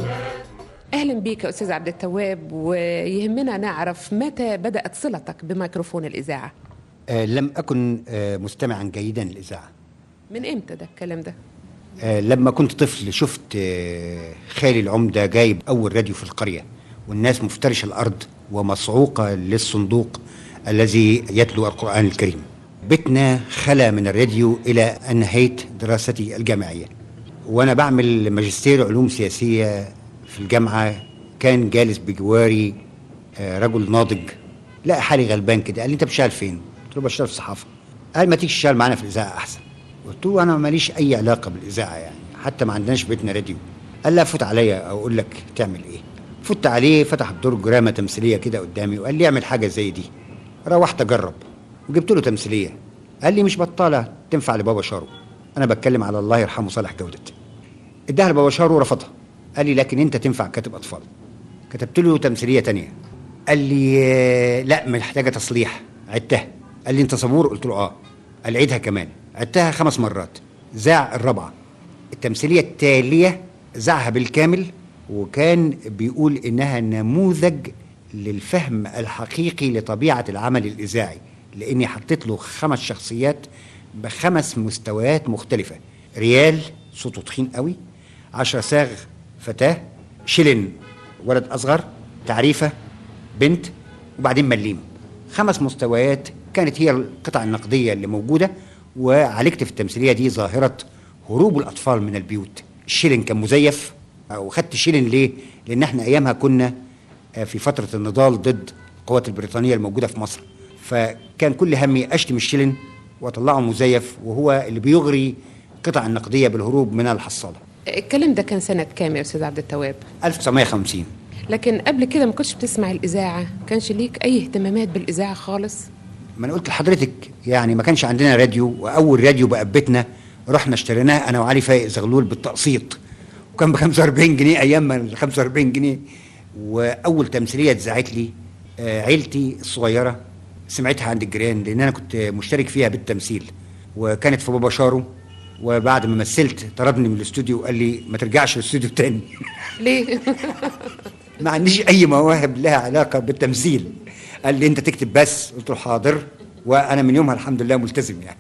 اهلا بيك يا استاذ عبد التواب ويهمنا نعرف متى بدات صلتك بميكروفون الاذاعه آه لم أكن آه مستمعا جيدا للإذاعة من امتى ده الكلام ده آه لما كنت طفل شفت آه خالي العمدة جايب أول راديو في القرية والناس مفترشة الأرض ومصعوقة للصندوق الذي يتلو القرآن الكريم بيتنا خلا من الراديو إلى أن نهيت دراستي الجامعية وأنا بعمل ماجستير علوم سياسية في الجامعة كان جالس بجواري آه رجل ناضج لقى حالي غلبان كده قال لي انت بتشتغل فين؟ قلت له بشتغل في الصحافه قال ما تيجي تشتغل معانا في الاذاعه احسن قلت له انا ماليش اي علاقه بالاذاعه يعني حتى ما عندناش في بيتنا راديو قال لا فوت عليا اقول لك تعمل ايه فت عليه فتح بدور جرامه تمثيليه كده قدامي وقال لي اعمل حاجه زي دي روحت اجرب وجبت له تمثيليه قال لي مش بطاله تنفع لبابا شارو انا بتكلم على الله يرحمه صالح جوده اداها لبابا شارو ورفضها قال لي لكن انت تنفع كاتب اطفال كتبت له تمثيليه تانية قال لي آه، لا محتاجه تصليح عدتها قال لي انت صبور قلت له اه قال عيدها كمان عدتها خمس مرات ذاع الرابعه التمثيليه التاليه ذاعها بالكامل وكان بيقول انها نموذج للفهم الحقيقي لطبيعه العمل الاذاعي لاني حطيت له خمس شخصيات بخمس مستويات مختلفه ريال صوته تخين قوي عشرة ساغ فتاه شلن ولد اصغر تعريفه بنت وبعدين مليم خمس مستويات كانت هي القطع النقديه اللي موجوده وعالجت في التمثيليه دي ظاهره هروب الاطفال من البيوت الشيلن كان مزيف او خدت شيلن ليه لان احنا ايامها كنا آه، في فتره النضال ضد القوات البريطانيه الموجوده في مصر فكان كل همي اشتم الشيلن واطلعه مزيف وهو اللي بيغري القطع النقديه بالهروب من الحصاله الكلام ده كان سنه كام يا استاذ عبد التواب 1950 لكن قبل كده ما كنتش بتسمع الاذاعه كانش ليك اي اهتمامات بالاذاعه خالص ما انا قلت لحضرتك يعني ما كانش عندنا راديو واول راديو بقى في بيتنا رحنا اشتريناه انا وعلي فايق زغلول بالتقسيط وكان ب 45 جنيه ايام ما ال 45 جنيه واول تمثيليه اتذاعت لي آه، عيلتي الصغيره سمعتها عند الجيران لان انا كنت مشترك فيها بالتمثيل وكانت في بابا شارو وبعد ما مثلت طردني من الاستوديو وقال لي ما ترجعش الاستوديو تاني ليه ما عنديش اي مواهب لها علاقه بالتمثيل قال لي انت تكتب بس قلت له حاضر وانا من يومها الحمد لله ملتزم يعني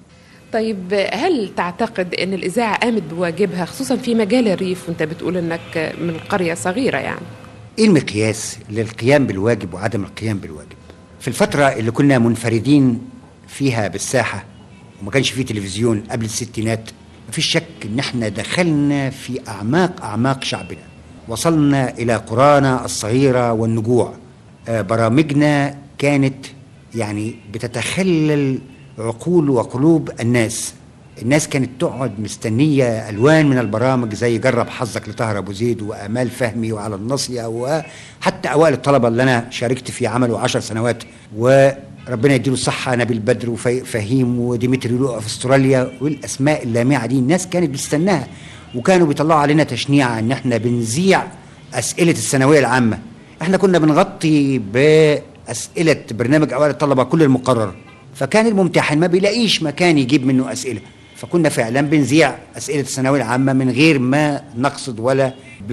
طيب هل تعتقد ان الاذاعه قامت بواجبها خصوصا في مجال الريف وانت بتقول انك من قريه صغيره يعني ايه المقياس للقيام بالواجب وعدم القيام بالواجب في الفتره اللي كنا منفردين فيها بالساحة وما كانش فيه تلفزيون قبل الستينات مفيش شك ان احنا دخلنا في اعماق اعماق شعبنا وصلنا الى قرانا الصغيرة والنجوع آه، برامجنا كانت يعني بتتخلل عقول وقلوب الناس الناس كانت تقعد مستنية ألوان من البرامج زي جرب حظك لطاهر أبو زيد وآمال فهمي وعلى الناصية وحتى أوائل الطلبة اللي أنا شاركت في عمله عشر سنوات وربنا يديله الصحة نبيل بدر وفهيم وديمتري لؤى في استراليا والأسماء اللامعة دي الناس كانت بتستناها وكانوا بيطلعوا علينا تشنيعة إن إحنا بنذيع أسئلة الثانوية العامة إحنا كنا بنغطي بأسئلة برنامج أوائل الطلبة كل المقرر فكان الممتحن ما بيلاقيش مكان يجيب منه أسئلة فكنا فعلا بنذيع أسئلة الثانوية العامة من غير ما نقصد ولا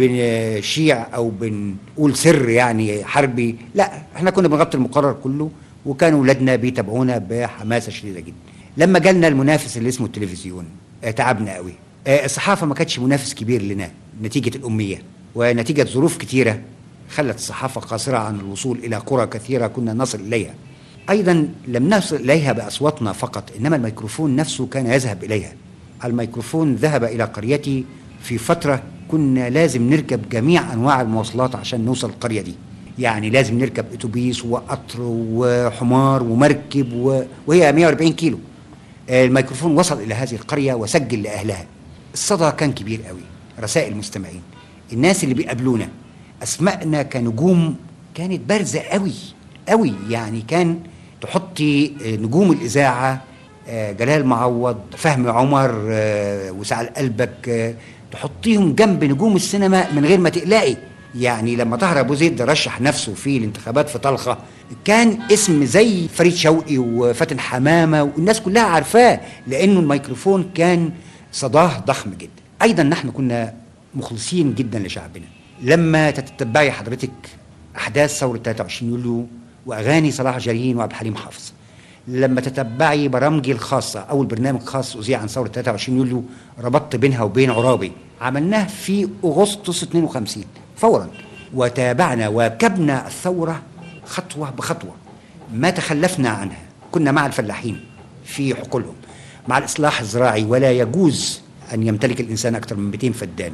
بنشيع أو بنقول سر يعني حربي لا احنا كنا بنغطي المقرر كله وكانوا ولادنا بيتابعونا بحماسة شديدة جدا لما جالنا المنافس اللي اسمه التلفزيون آه، تعبنا قوي آه، الصحافة ما كانتش منافس كبير لنا نتيجة الأمية ونتيجة ظروف كتيرة خلت الصحافة قاصرة عن الوصول إلى قرى كثيرة كنا نصل إليها أيضا لم نصل إليها بأصواتنا فقط إنما الميكروفون نفسه كان يذهب إليها الميكروفون ذهب إلى قريتي في فترة كنا لازم نركب جميع أنواع المواصلات عشان نوصل القرية دي يعني لازم نركب اتوبيس وقطر وحمار ومركب و... وهي 140 كيلو الميكروفون وصل إلى هذه القرية وسجل لأهلها الصدى كان كبير قوي رسائل المستمعين الناس اللي بيقابلونا أسمائنا كنجوم كانت بارزة قوي قوي يعني كان تحطي نجوم الإذاعة آه، جلال معوض فهمي عمر آه، وسعد قلبك آه، تحطيهم جنب نجوم السينما من غير ما تقلقي يعني لما طاهر ابو زيد رشح نفسه في الانتخابات في طلخه كان اسم زي فريد شوقي وفاتن حمامه والناس كلها عارفاه لانه الميكروفون كان صداه ضخم جدا ايضا نحن كنا مخلصين جدا لشعبنا لما تتبعي حضرتك احداث ثوره 23 يوليو واغاني صلاح جاهين وعبد الحليم حافظ لما تتبعي برامجي الخاصة أول برنامج خاص أذيع عن ثورة 23 يوليو ربطت بينها وبين عرابي عملناه في أغسطس 52 فورا وتابعنا وكبنا الثورة خطوة بخطوة ما تخلفنا عنها كنا مع الفلاحين في حقولهم مع الإصلاح الزراعي ولا يجوز أن يمتلك الإنسان أكثر من 200 فدان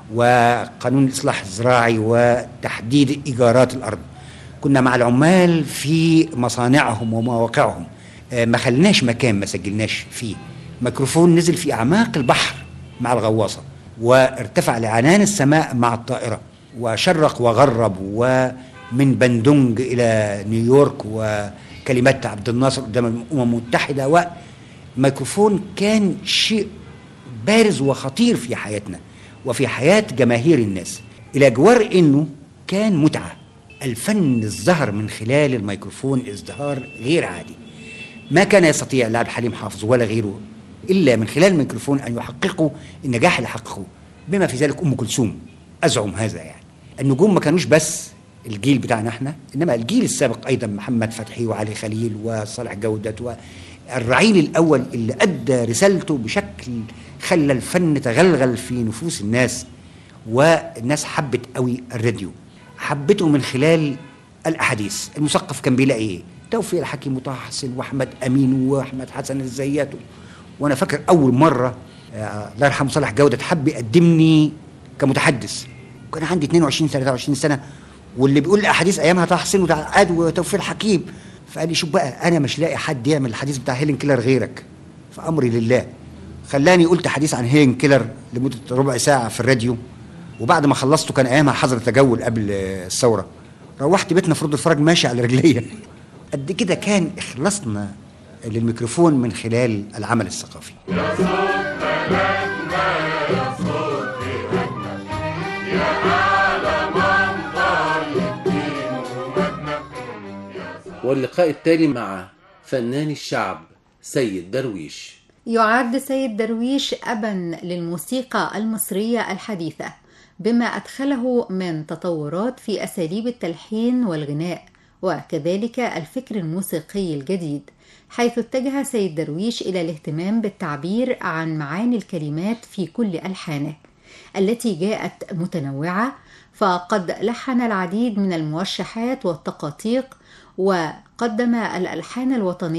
وقانون الإصلاح الزراعي وتحديد إيجارات الأرض كنا مع العمال في مصانعهم ومواقعهم آه، ما خلناش مكان ما سجلناش فيه ميكروفون نزل في أعماق البحر مع الغواصة وارتفع لعنان السماء مع الطائرة وشرق وغرب ومن بندونج إلى نيويورك وكلمات عبد الناصر قدام الأمم المتحدة وميكروفون كان شيء بارز وخطير في حياتنا وفي حياة جماهير الناس إلى جوار إنه كان متعة الفن الظهر من خلال الميكروفون ازدهار غير عادي ما كان يستطيع لاعب حليم حافظ ولا غيره إلا من خلال الميكروفون أن يحققوا النجاح اللي حققوه بما في ذلك أم كلثوم أزعم هذا يعني النجوم ما كانوش بس الجيل بتاعنا احنا انما الجيل السابق ايضا محمد فتحي وعلي خليل وصالح جودة والرعيل الاول اللي ادى رسالته بشكل خلى الفن تغلغل في نفوس الناس والناس حبت قوي الراديو حبته من خلال الاحاديث المثقف كان بيلاقي ايه توفيق الحكيم وطه حسين واحمد امين واحمد حسن الزيات وانا فاكر اول مره آه، الله يرحمه صالح جوده حب يقدمني كمتحدث وكان عندي 22 23 سنه واللي بيقول الاحاديث ايامها طه حسين وتعقاد وتوفيق الحكيم فقال لي شوف بقى انا مش لاقي حد يعمل الحديث بتاع هيلين كيلر غيرك فامري لله خلاني قلت حديث عن هيلين كيلر لمده ربع ساعه في الراديو وبعد ما خلصته كان ايامها حظر تجول قبل الثوره روحت بيتنا في رد الفرج ماشي على رجليا قد كده كان اخلاصنا للميكروفون من خلال العمل الثقافي واللقاء التالي مع فنان الشعب سيد درويش يعد سيد درويش أبا للموسيقى المصرية الحديثة بما أدخله من تطورات في أساليب التلحين والغناء وكذلك الفكر الموسيقي الجديد حيث اتجه سيد درويش إلى الاهتمام بالتعبير عن معاني الكلمات في كل ألحانه التي جاءت متنوعة فقد لحن العديد من الموشحات والتقاطيق وقدم الألحان الوطنية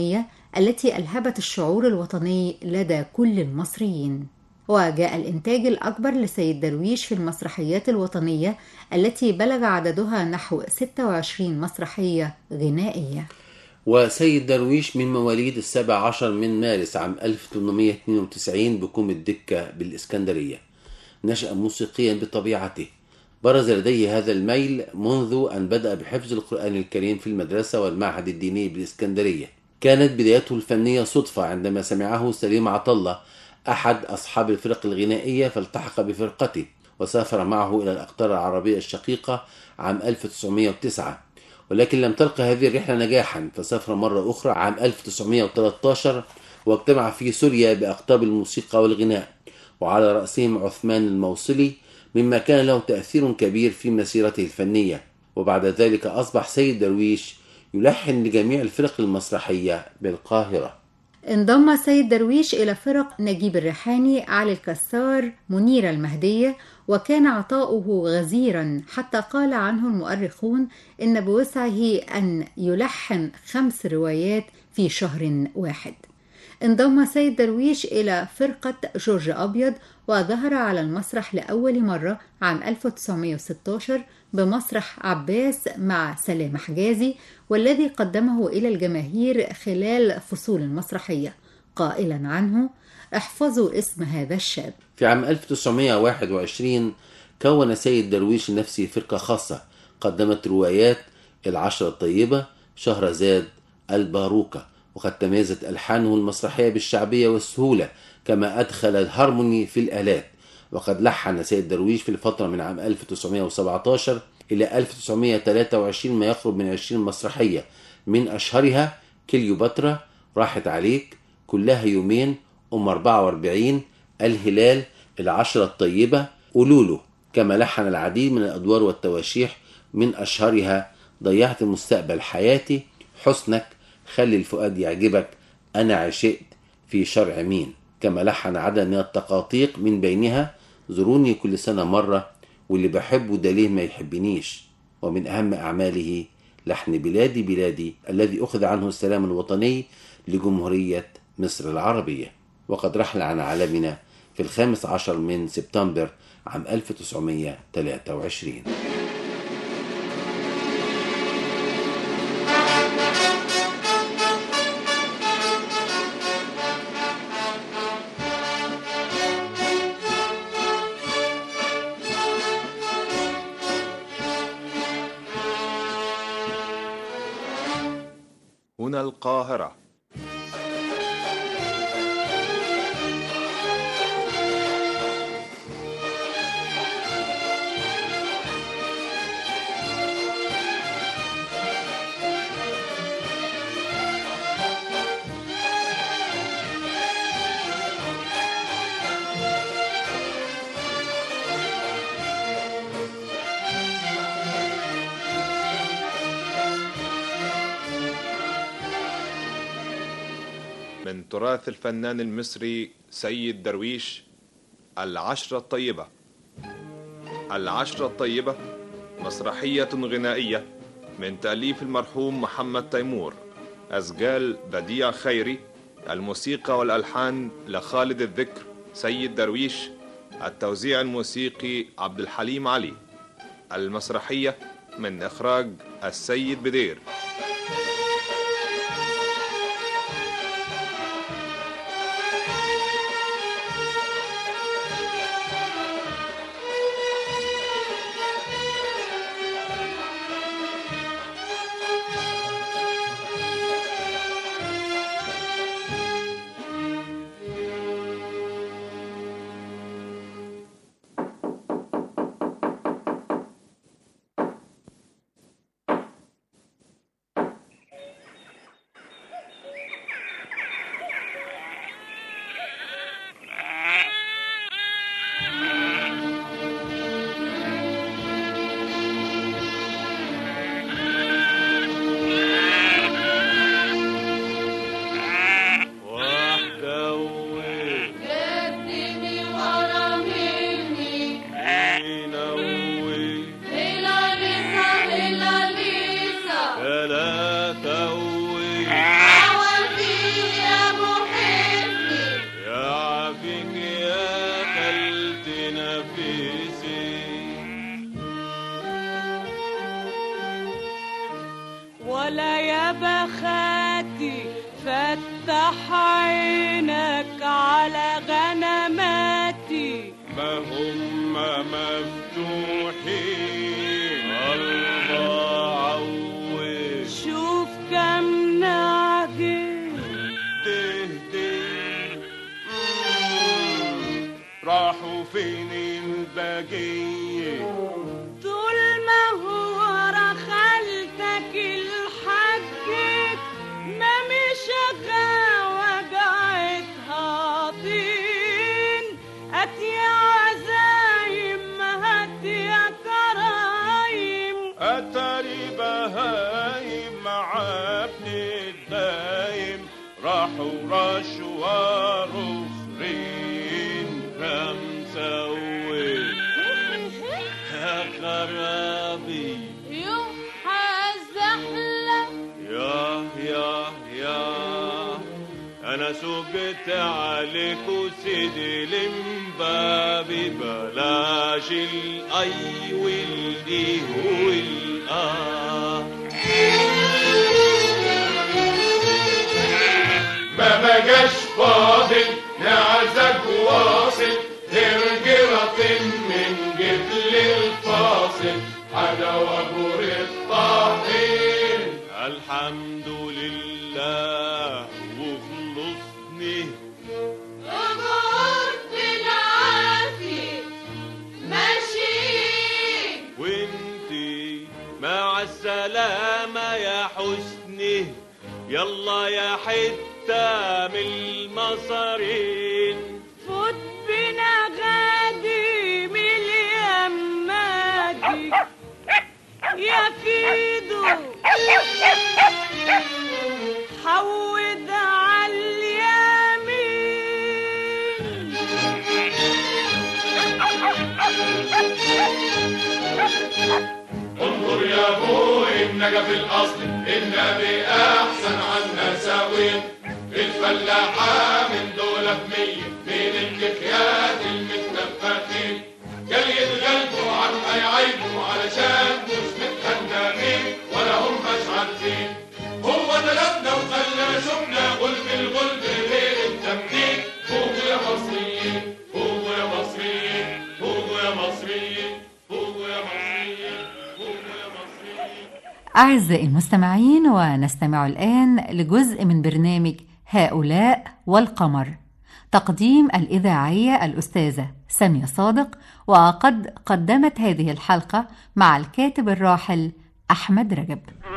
التي ألهبت الشعور الوطني لدى كل المصريين وجاء الإنتاج الأكبر لسيد درويش في المسرحيات الوطنية التي بلغ عددها نحو 26 مسرحية غنائية وسيد درويش من مواليد السابع عشر من مارس عام 1892 بكوم الدكة بالإسكندرية نشأ موسيقيا بطبيعته برز لديه هذا الميل منذ أن بدأ بحفظ القرآن الكريم في المدرسة والمعهد الديني بالإسكندرية كانت بدايته الفنية صدفة عندما سمعه سليم عطلة أحد أصحاب الفرق الغنائية فالتحق بفرقته وسافر معه إلى الأقطار العربية الشقيقة عام 1909 ولكن لم تلقى هذه الرحلة نجاحا فسافر مرة أخرى عام 1913 واجتمع في سوريا بأقطاب الموسيقى والغناء وعلى رأسهم عثمان الموصلي مما كان له تأثير كبير في مسيرته الفنية وبعد ذلك أصبح سيد درويش يلحن لجميع الفرق المسرحية بالقاهرة انضم سيد درويش إلى فرق نجيب الريحاني علي الكسار منيرة المهدية وكان عطاؤه غزيرا حتى قال عنه المؤرخون إن بوسعه أن يلحن خمس روايات في شهر واحد انضم سيد درويش إلى فرقة جورج أبيض وظهر على المسرح لأول مرة عام 1916 بمسرح عباس مع سلام حجازي والذي قدمه إلى الجماهير خلال فصول المسرحية قائلا عنه احفظوا اسم هذا الشاب في عام 1921 كون سيد درويش لنفسه فرقة خاصة قدمت روايات العشرة الطيبة شهرزاد الباروكة وقد تميزت ألحانه المسرحية بالشعبية والسهولة كما أدخل الهارموني في الآلات وقد لحن سيد درويش في الفترة من عام 1917 إلى 1923 ما يقرب من 20 مسرحية من أشهرها كليوباترا راحت عليك كلها يومين أم 44 الهلال العشرة الطيبة أولولو كما لحن العديد من الأدوار والتواشيح من أشهرها ضيعت مستقبل حياتي حسنك خلي الفؤاد يعجبك أنا عشقت في شرع مين كما لحن عدد من التقاطيق من بينها زوروني كل سنة مرة واللي بحبه ده ليه ما يحبنيش ومن أهم أعماله لحن بلادي بلادي الذي أخذ عنه السلام الوطني لجمهورية مصر العربية وقد رحل عن عالمنا في الخامس عشر من سبتمبر عام 1923 هنا القاهرة من تراث الفنان المصري سيد درويش العشرة الطيبة العشرة الطيبة مسرحية غنائية من تأليف المرحوم محمد تيمور أسجال بديع خيري الموسيقى والألحان لخالد الذكر سيد درويش التوزيع الموسيقي عبد الحليم علي المسرحية من إخراج السيد بدير افتح عينك على غنماتي ما هم مفتوحين الله عوش شوف كم نعجل تهدي راحوا فين البقية طول ما هو ورا خالتك الحاج ما مش وجعتها طين هات يا عزايم هات يا كرايم أتاري بهايم عبد الدايم راحوا رشوا رخرين خمسة وين يا خرابي يوم حزحلة يا يا يا انا سبت عليك وسيدي لمبابي بلاش الاي والدي والاه ما بقاش فاضل نعزك واصل ترجرة من جبل الفاصل حدا وابور الطاحين الحمد لله وخلصني أمور بالعافية ماشيين وانتي مع السلامة يا حسني يلا يا حتة من المصارين فوت بنا غادي من اليمادي يا فيدو حود على اليمين انظر يا ابوي النجا في الاصل النبي احسن عنا ساوين الفلاحة من دولة بمية من الكفيات المتنفخين قال يتغلبوا عما يعيبوا علشان مش متهنمين ولا هم مش عارفين هو طلبنا وخلى شفنا غلب الغلب غير التمديد فوقوا يا مصريين فوقوا يا مصريين فوقوا يا مصريين فوقوا يا مصريين فوقوا يا مصريين أعزائي المستمعين ونستمع الآن لجزء من برنامج هؤلاء والقمر تقديم الإذاعية الأستاذة سامية صادق وقد قدمت هذه الحلقة مع الكاتب الراحل أحمد رجب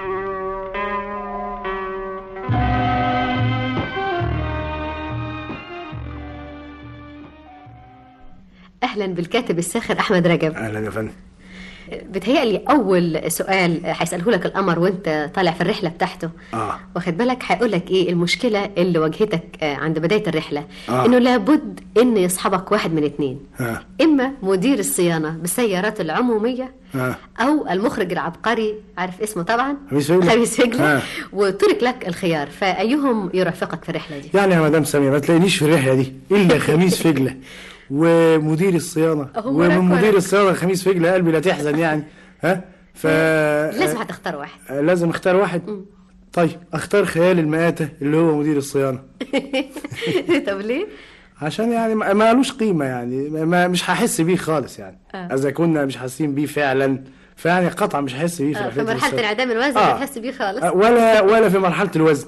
اهلا بالكاتب الساخر احمد رجب اهلا يا فندم بتهيألي اول سؤال هيساله لك القمر وانت طالع في الرحله بتاعته اه واخد بالك هيقول لك ايه المشكله اللي واجهتك آه، عند بدايه الرحله آه. انه لابد ان يصحبك واحد من اتنين ها اما مدير الصيانه بالسيارات العموميه ها او المخرج العبقري عارف اسمه طبعا خميس فجلة. خميس فجلة ها. وترك لك الخيار فايهم يرافقك في الرحله دي يعني يا مدام سامية ما تلاقينيش في الرحلة دي إلا خميس فجلة ومدير الصيانة هو لك ومن مدير ولك. الصيانة خميس فجلة قلبي لا تحزن يعني ها ف لازم هتختار واحد آه، لازم اختار واحد طيب اختار خيال المآتة اللي هو مدير الصيانة طب ليه؟ عشان يعني ما ما لوش قيمة يعني ما- ما مش هحس بيه خالص يعني آه. إذا كنا مش حاسين بيه فعلا فيعني قطعا مش هحس بيه في آه، في رحلة مرحله الصيانة. انعدام الوزن آه. ما تحس بيه خالص آه، ولا ولا في مرحلة الوزن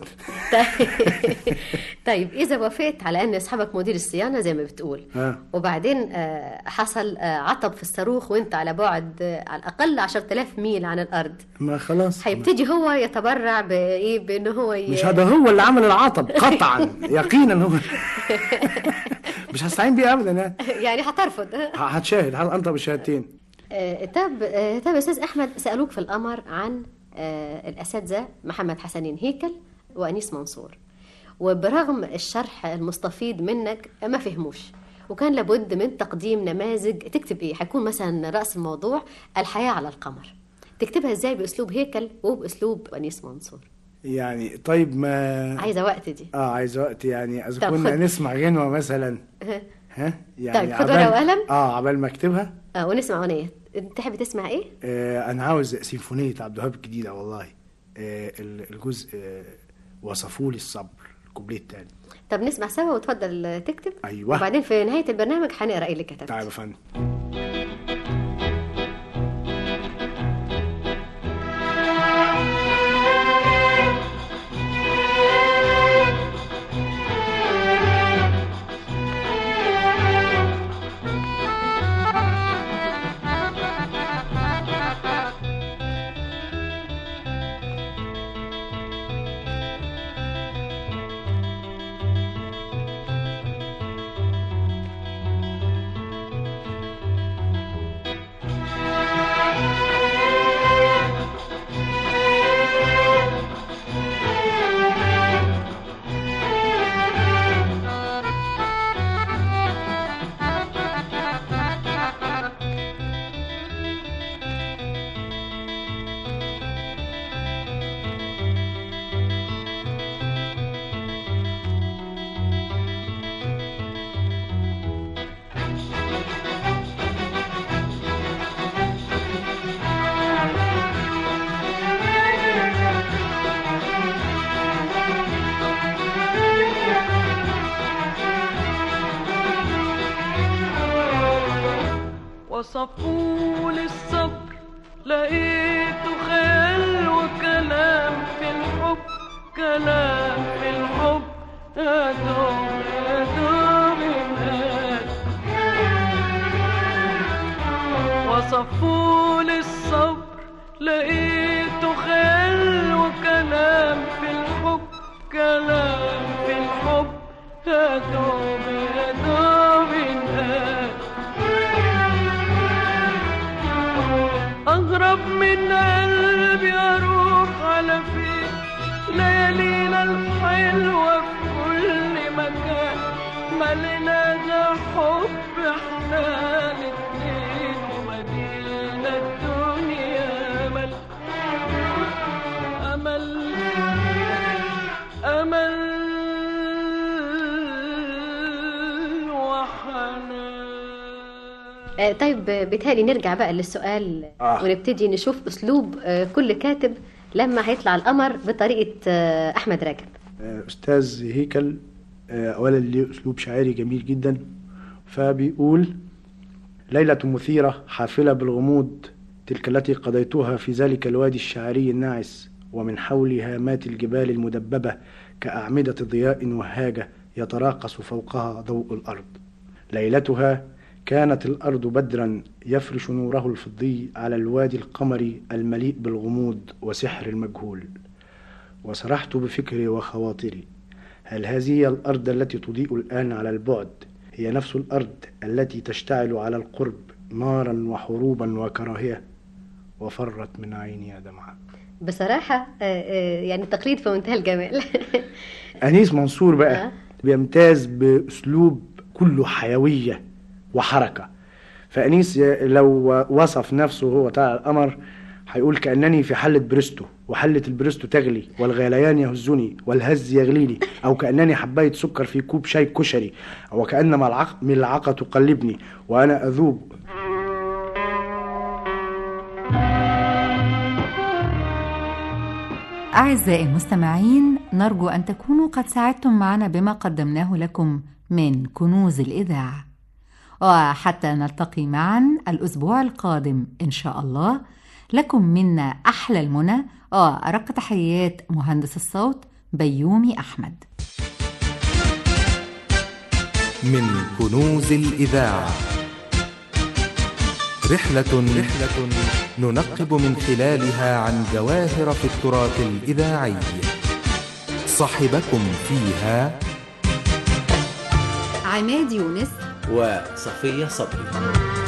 طيب اذا وافقت على ان يصحبك مدير الصيانه زي ما بتقول ها وبعدين آه، حصل آه، عطب في الصاروخ وانت على بعد آه، على الاقل 10000 ميل عن الارض ما خلاص هيبتدي هو يتبرع بايه بان هو ي... مش هذا هو اللي عمل العطب قطعا يقينا هو مش هستعين بيه ابدا يعني يعني هترفض هتشاهد هنطق بالشهادتين آه، طب آه، طب يا استاذ احمد سالوك في القمر عن آه، الاساتذه محمد حسنين هيكل وانيس منصور وبرغم الشرح المستفيض منك ما فهموش وكان لابد من تقديم نماذج تكتب ايه هيكون مثلا راس الموضوع الحياه على القمر تكتبها ازاي باسلوب هيكل وباسلوب انيس منصور يعني طيب ما عايزه وقت دي اه عايز وقت يعني اذا طب كنا خد. نسمع غنوه مثلا ها يعني طيب، خد عبال- ورقة وقلم. اه عبال ما اكتبها آه ونسمع اغنيه انت تحب تسمع ايه آه انا عاوز سيمفونيه عبد الوهاب الجديده والله آه ال- الجزء آه وصفوا لي الصبر الكوبليه التاني طب نسمع سوا وتفضل تكتب ايوه وبعدين في نهايه البرنامج هنقرا ايه اللي كتبت تعال يا فندم وصفوا للصبر لقيته خيال وكلام في الحب كلام في الحب يا دوب يا دوب الناس وصفوا للصبر لقيته خيال وكلام في الحب كلام في الحب يا دوب يا دوب الناس أغرب من قلبي أروح على فين ليالينا الحلوة في كل مكان ملينا حب احنا الاتنين ومدينة الدنيا أمل أمل أمل وحنان آه، طيب بيتهيألي نرجع بقى للسؤال آه. ونبتدي نشوف اسلوب آه، كل كاتب لما هيطلع القمر بطريقه آه، احمد راجب آه، استاذ هيكل آه، اولا ليه اسلوب شاعري جميل جدا فبيقول ليلة مثيرة حافلة بالغموض تلك التي قضيتها في ذلك الوادي الشعري الناعس ومن حول هامات الجبال المدببة كأعمدة ضياء وهاجة يتراقص فوقها ضوء الأرض ليلتها كانت الأرض بدرا يفرش نوره الفضي على الوادي القمري المليء بالغموض وسحر المجهول وسرحت بفكري وخواطري هل هذه هي الأرض التي تضيء الآن على البعد هي نفس الأرض التي تشتعل على القرب نارا وحروبا وكراهية وفرت من عيني دمعة بصراحه آه، آه، يعني تقليد في منتهى الجمال أنيس منصور آه. بقى بيمتاز بأسلوب كله حيوية وحركة فأنيس ي- لو وصف نفسه هو طالع القمر هيقول كأنني في حلة بريستو وحلة البريستو تغلي والغليان يهزني والهز يغليني أو كأنني حباية سكر في كوب شاي كشري أو كأن ملعق- ملعقة تقلبني وأنا أذوب أعزائي المستمعين نرجو أن تكونوا قد ساعدتم معنا بما قدمناه لكم من كنوز الإذاعة وحتى نلتقي معا الأسبوع القادم إن شاء الله لكم منا أحلى المنى وأرق تحيات مهندس الصوت بيومي أحمد من كنوز الإذاعة رحلة رحلة ننقب من خلالها عن جواهر في التراث الإذاعي صاحبكم فيها عماد يونس وصفية صبري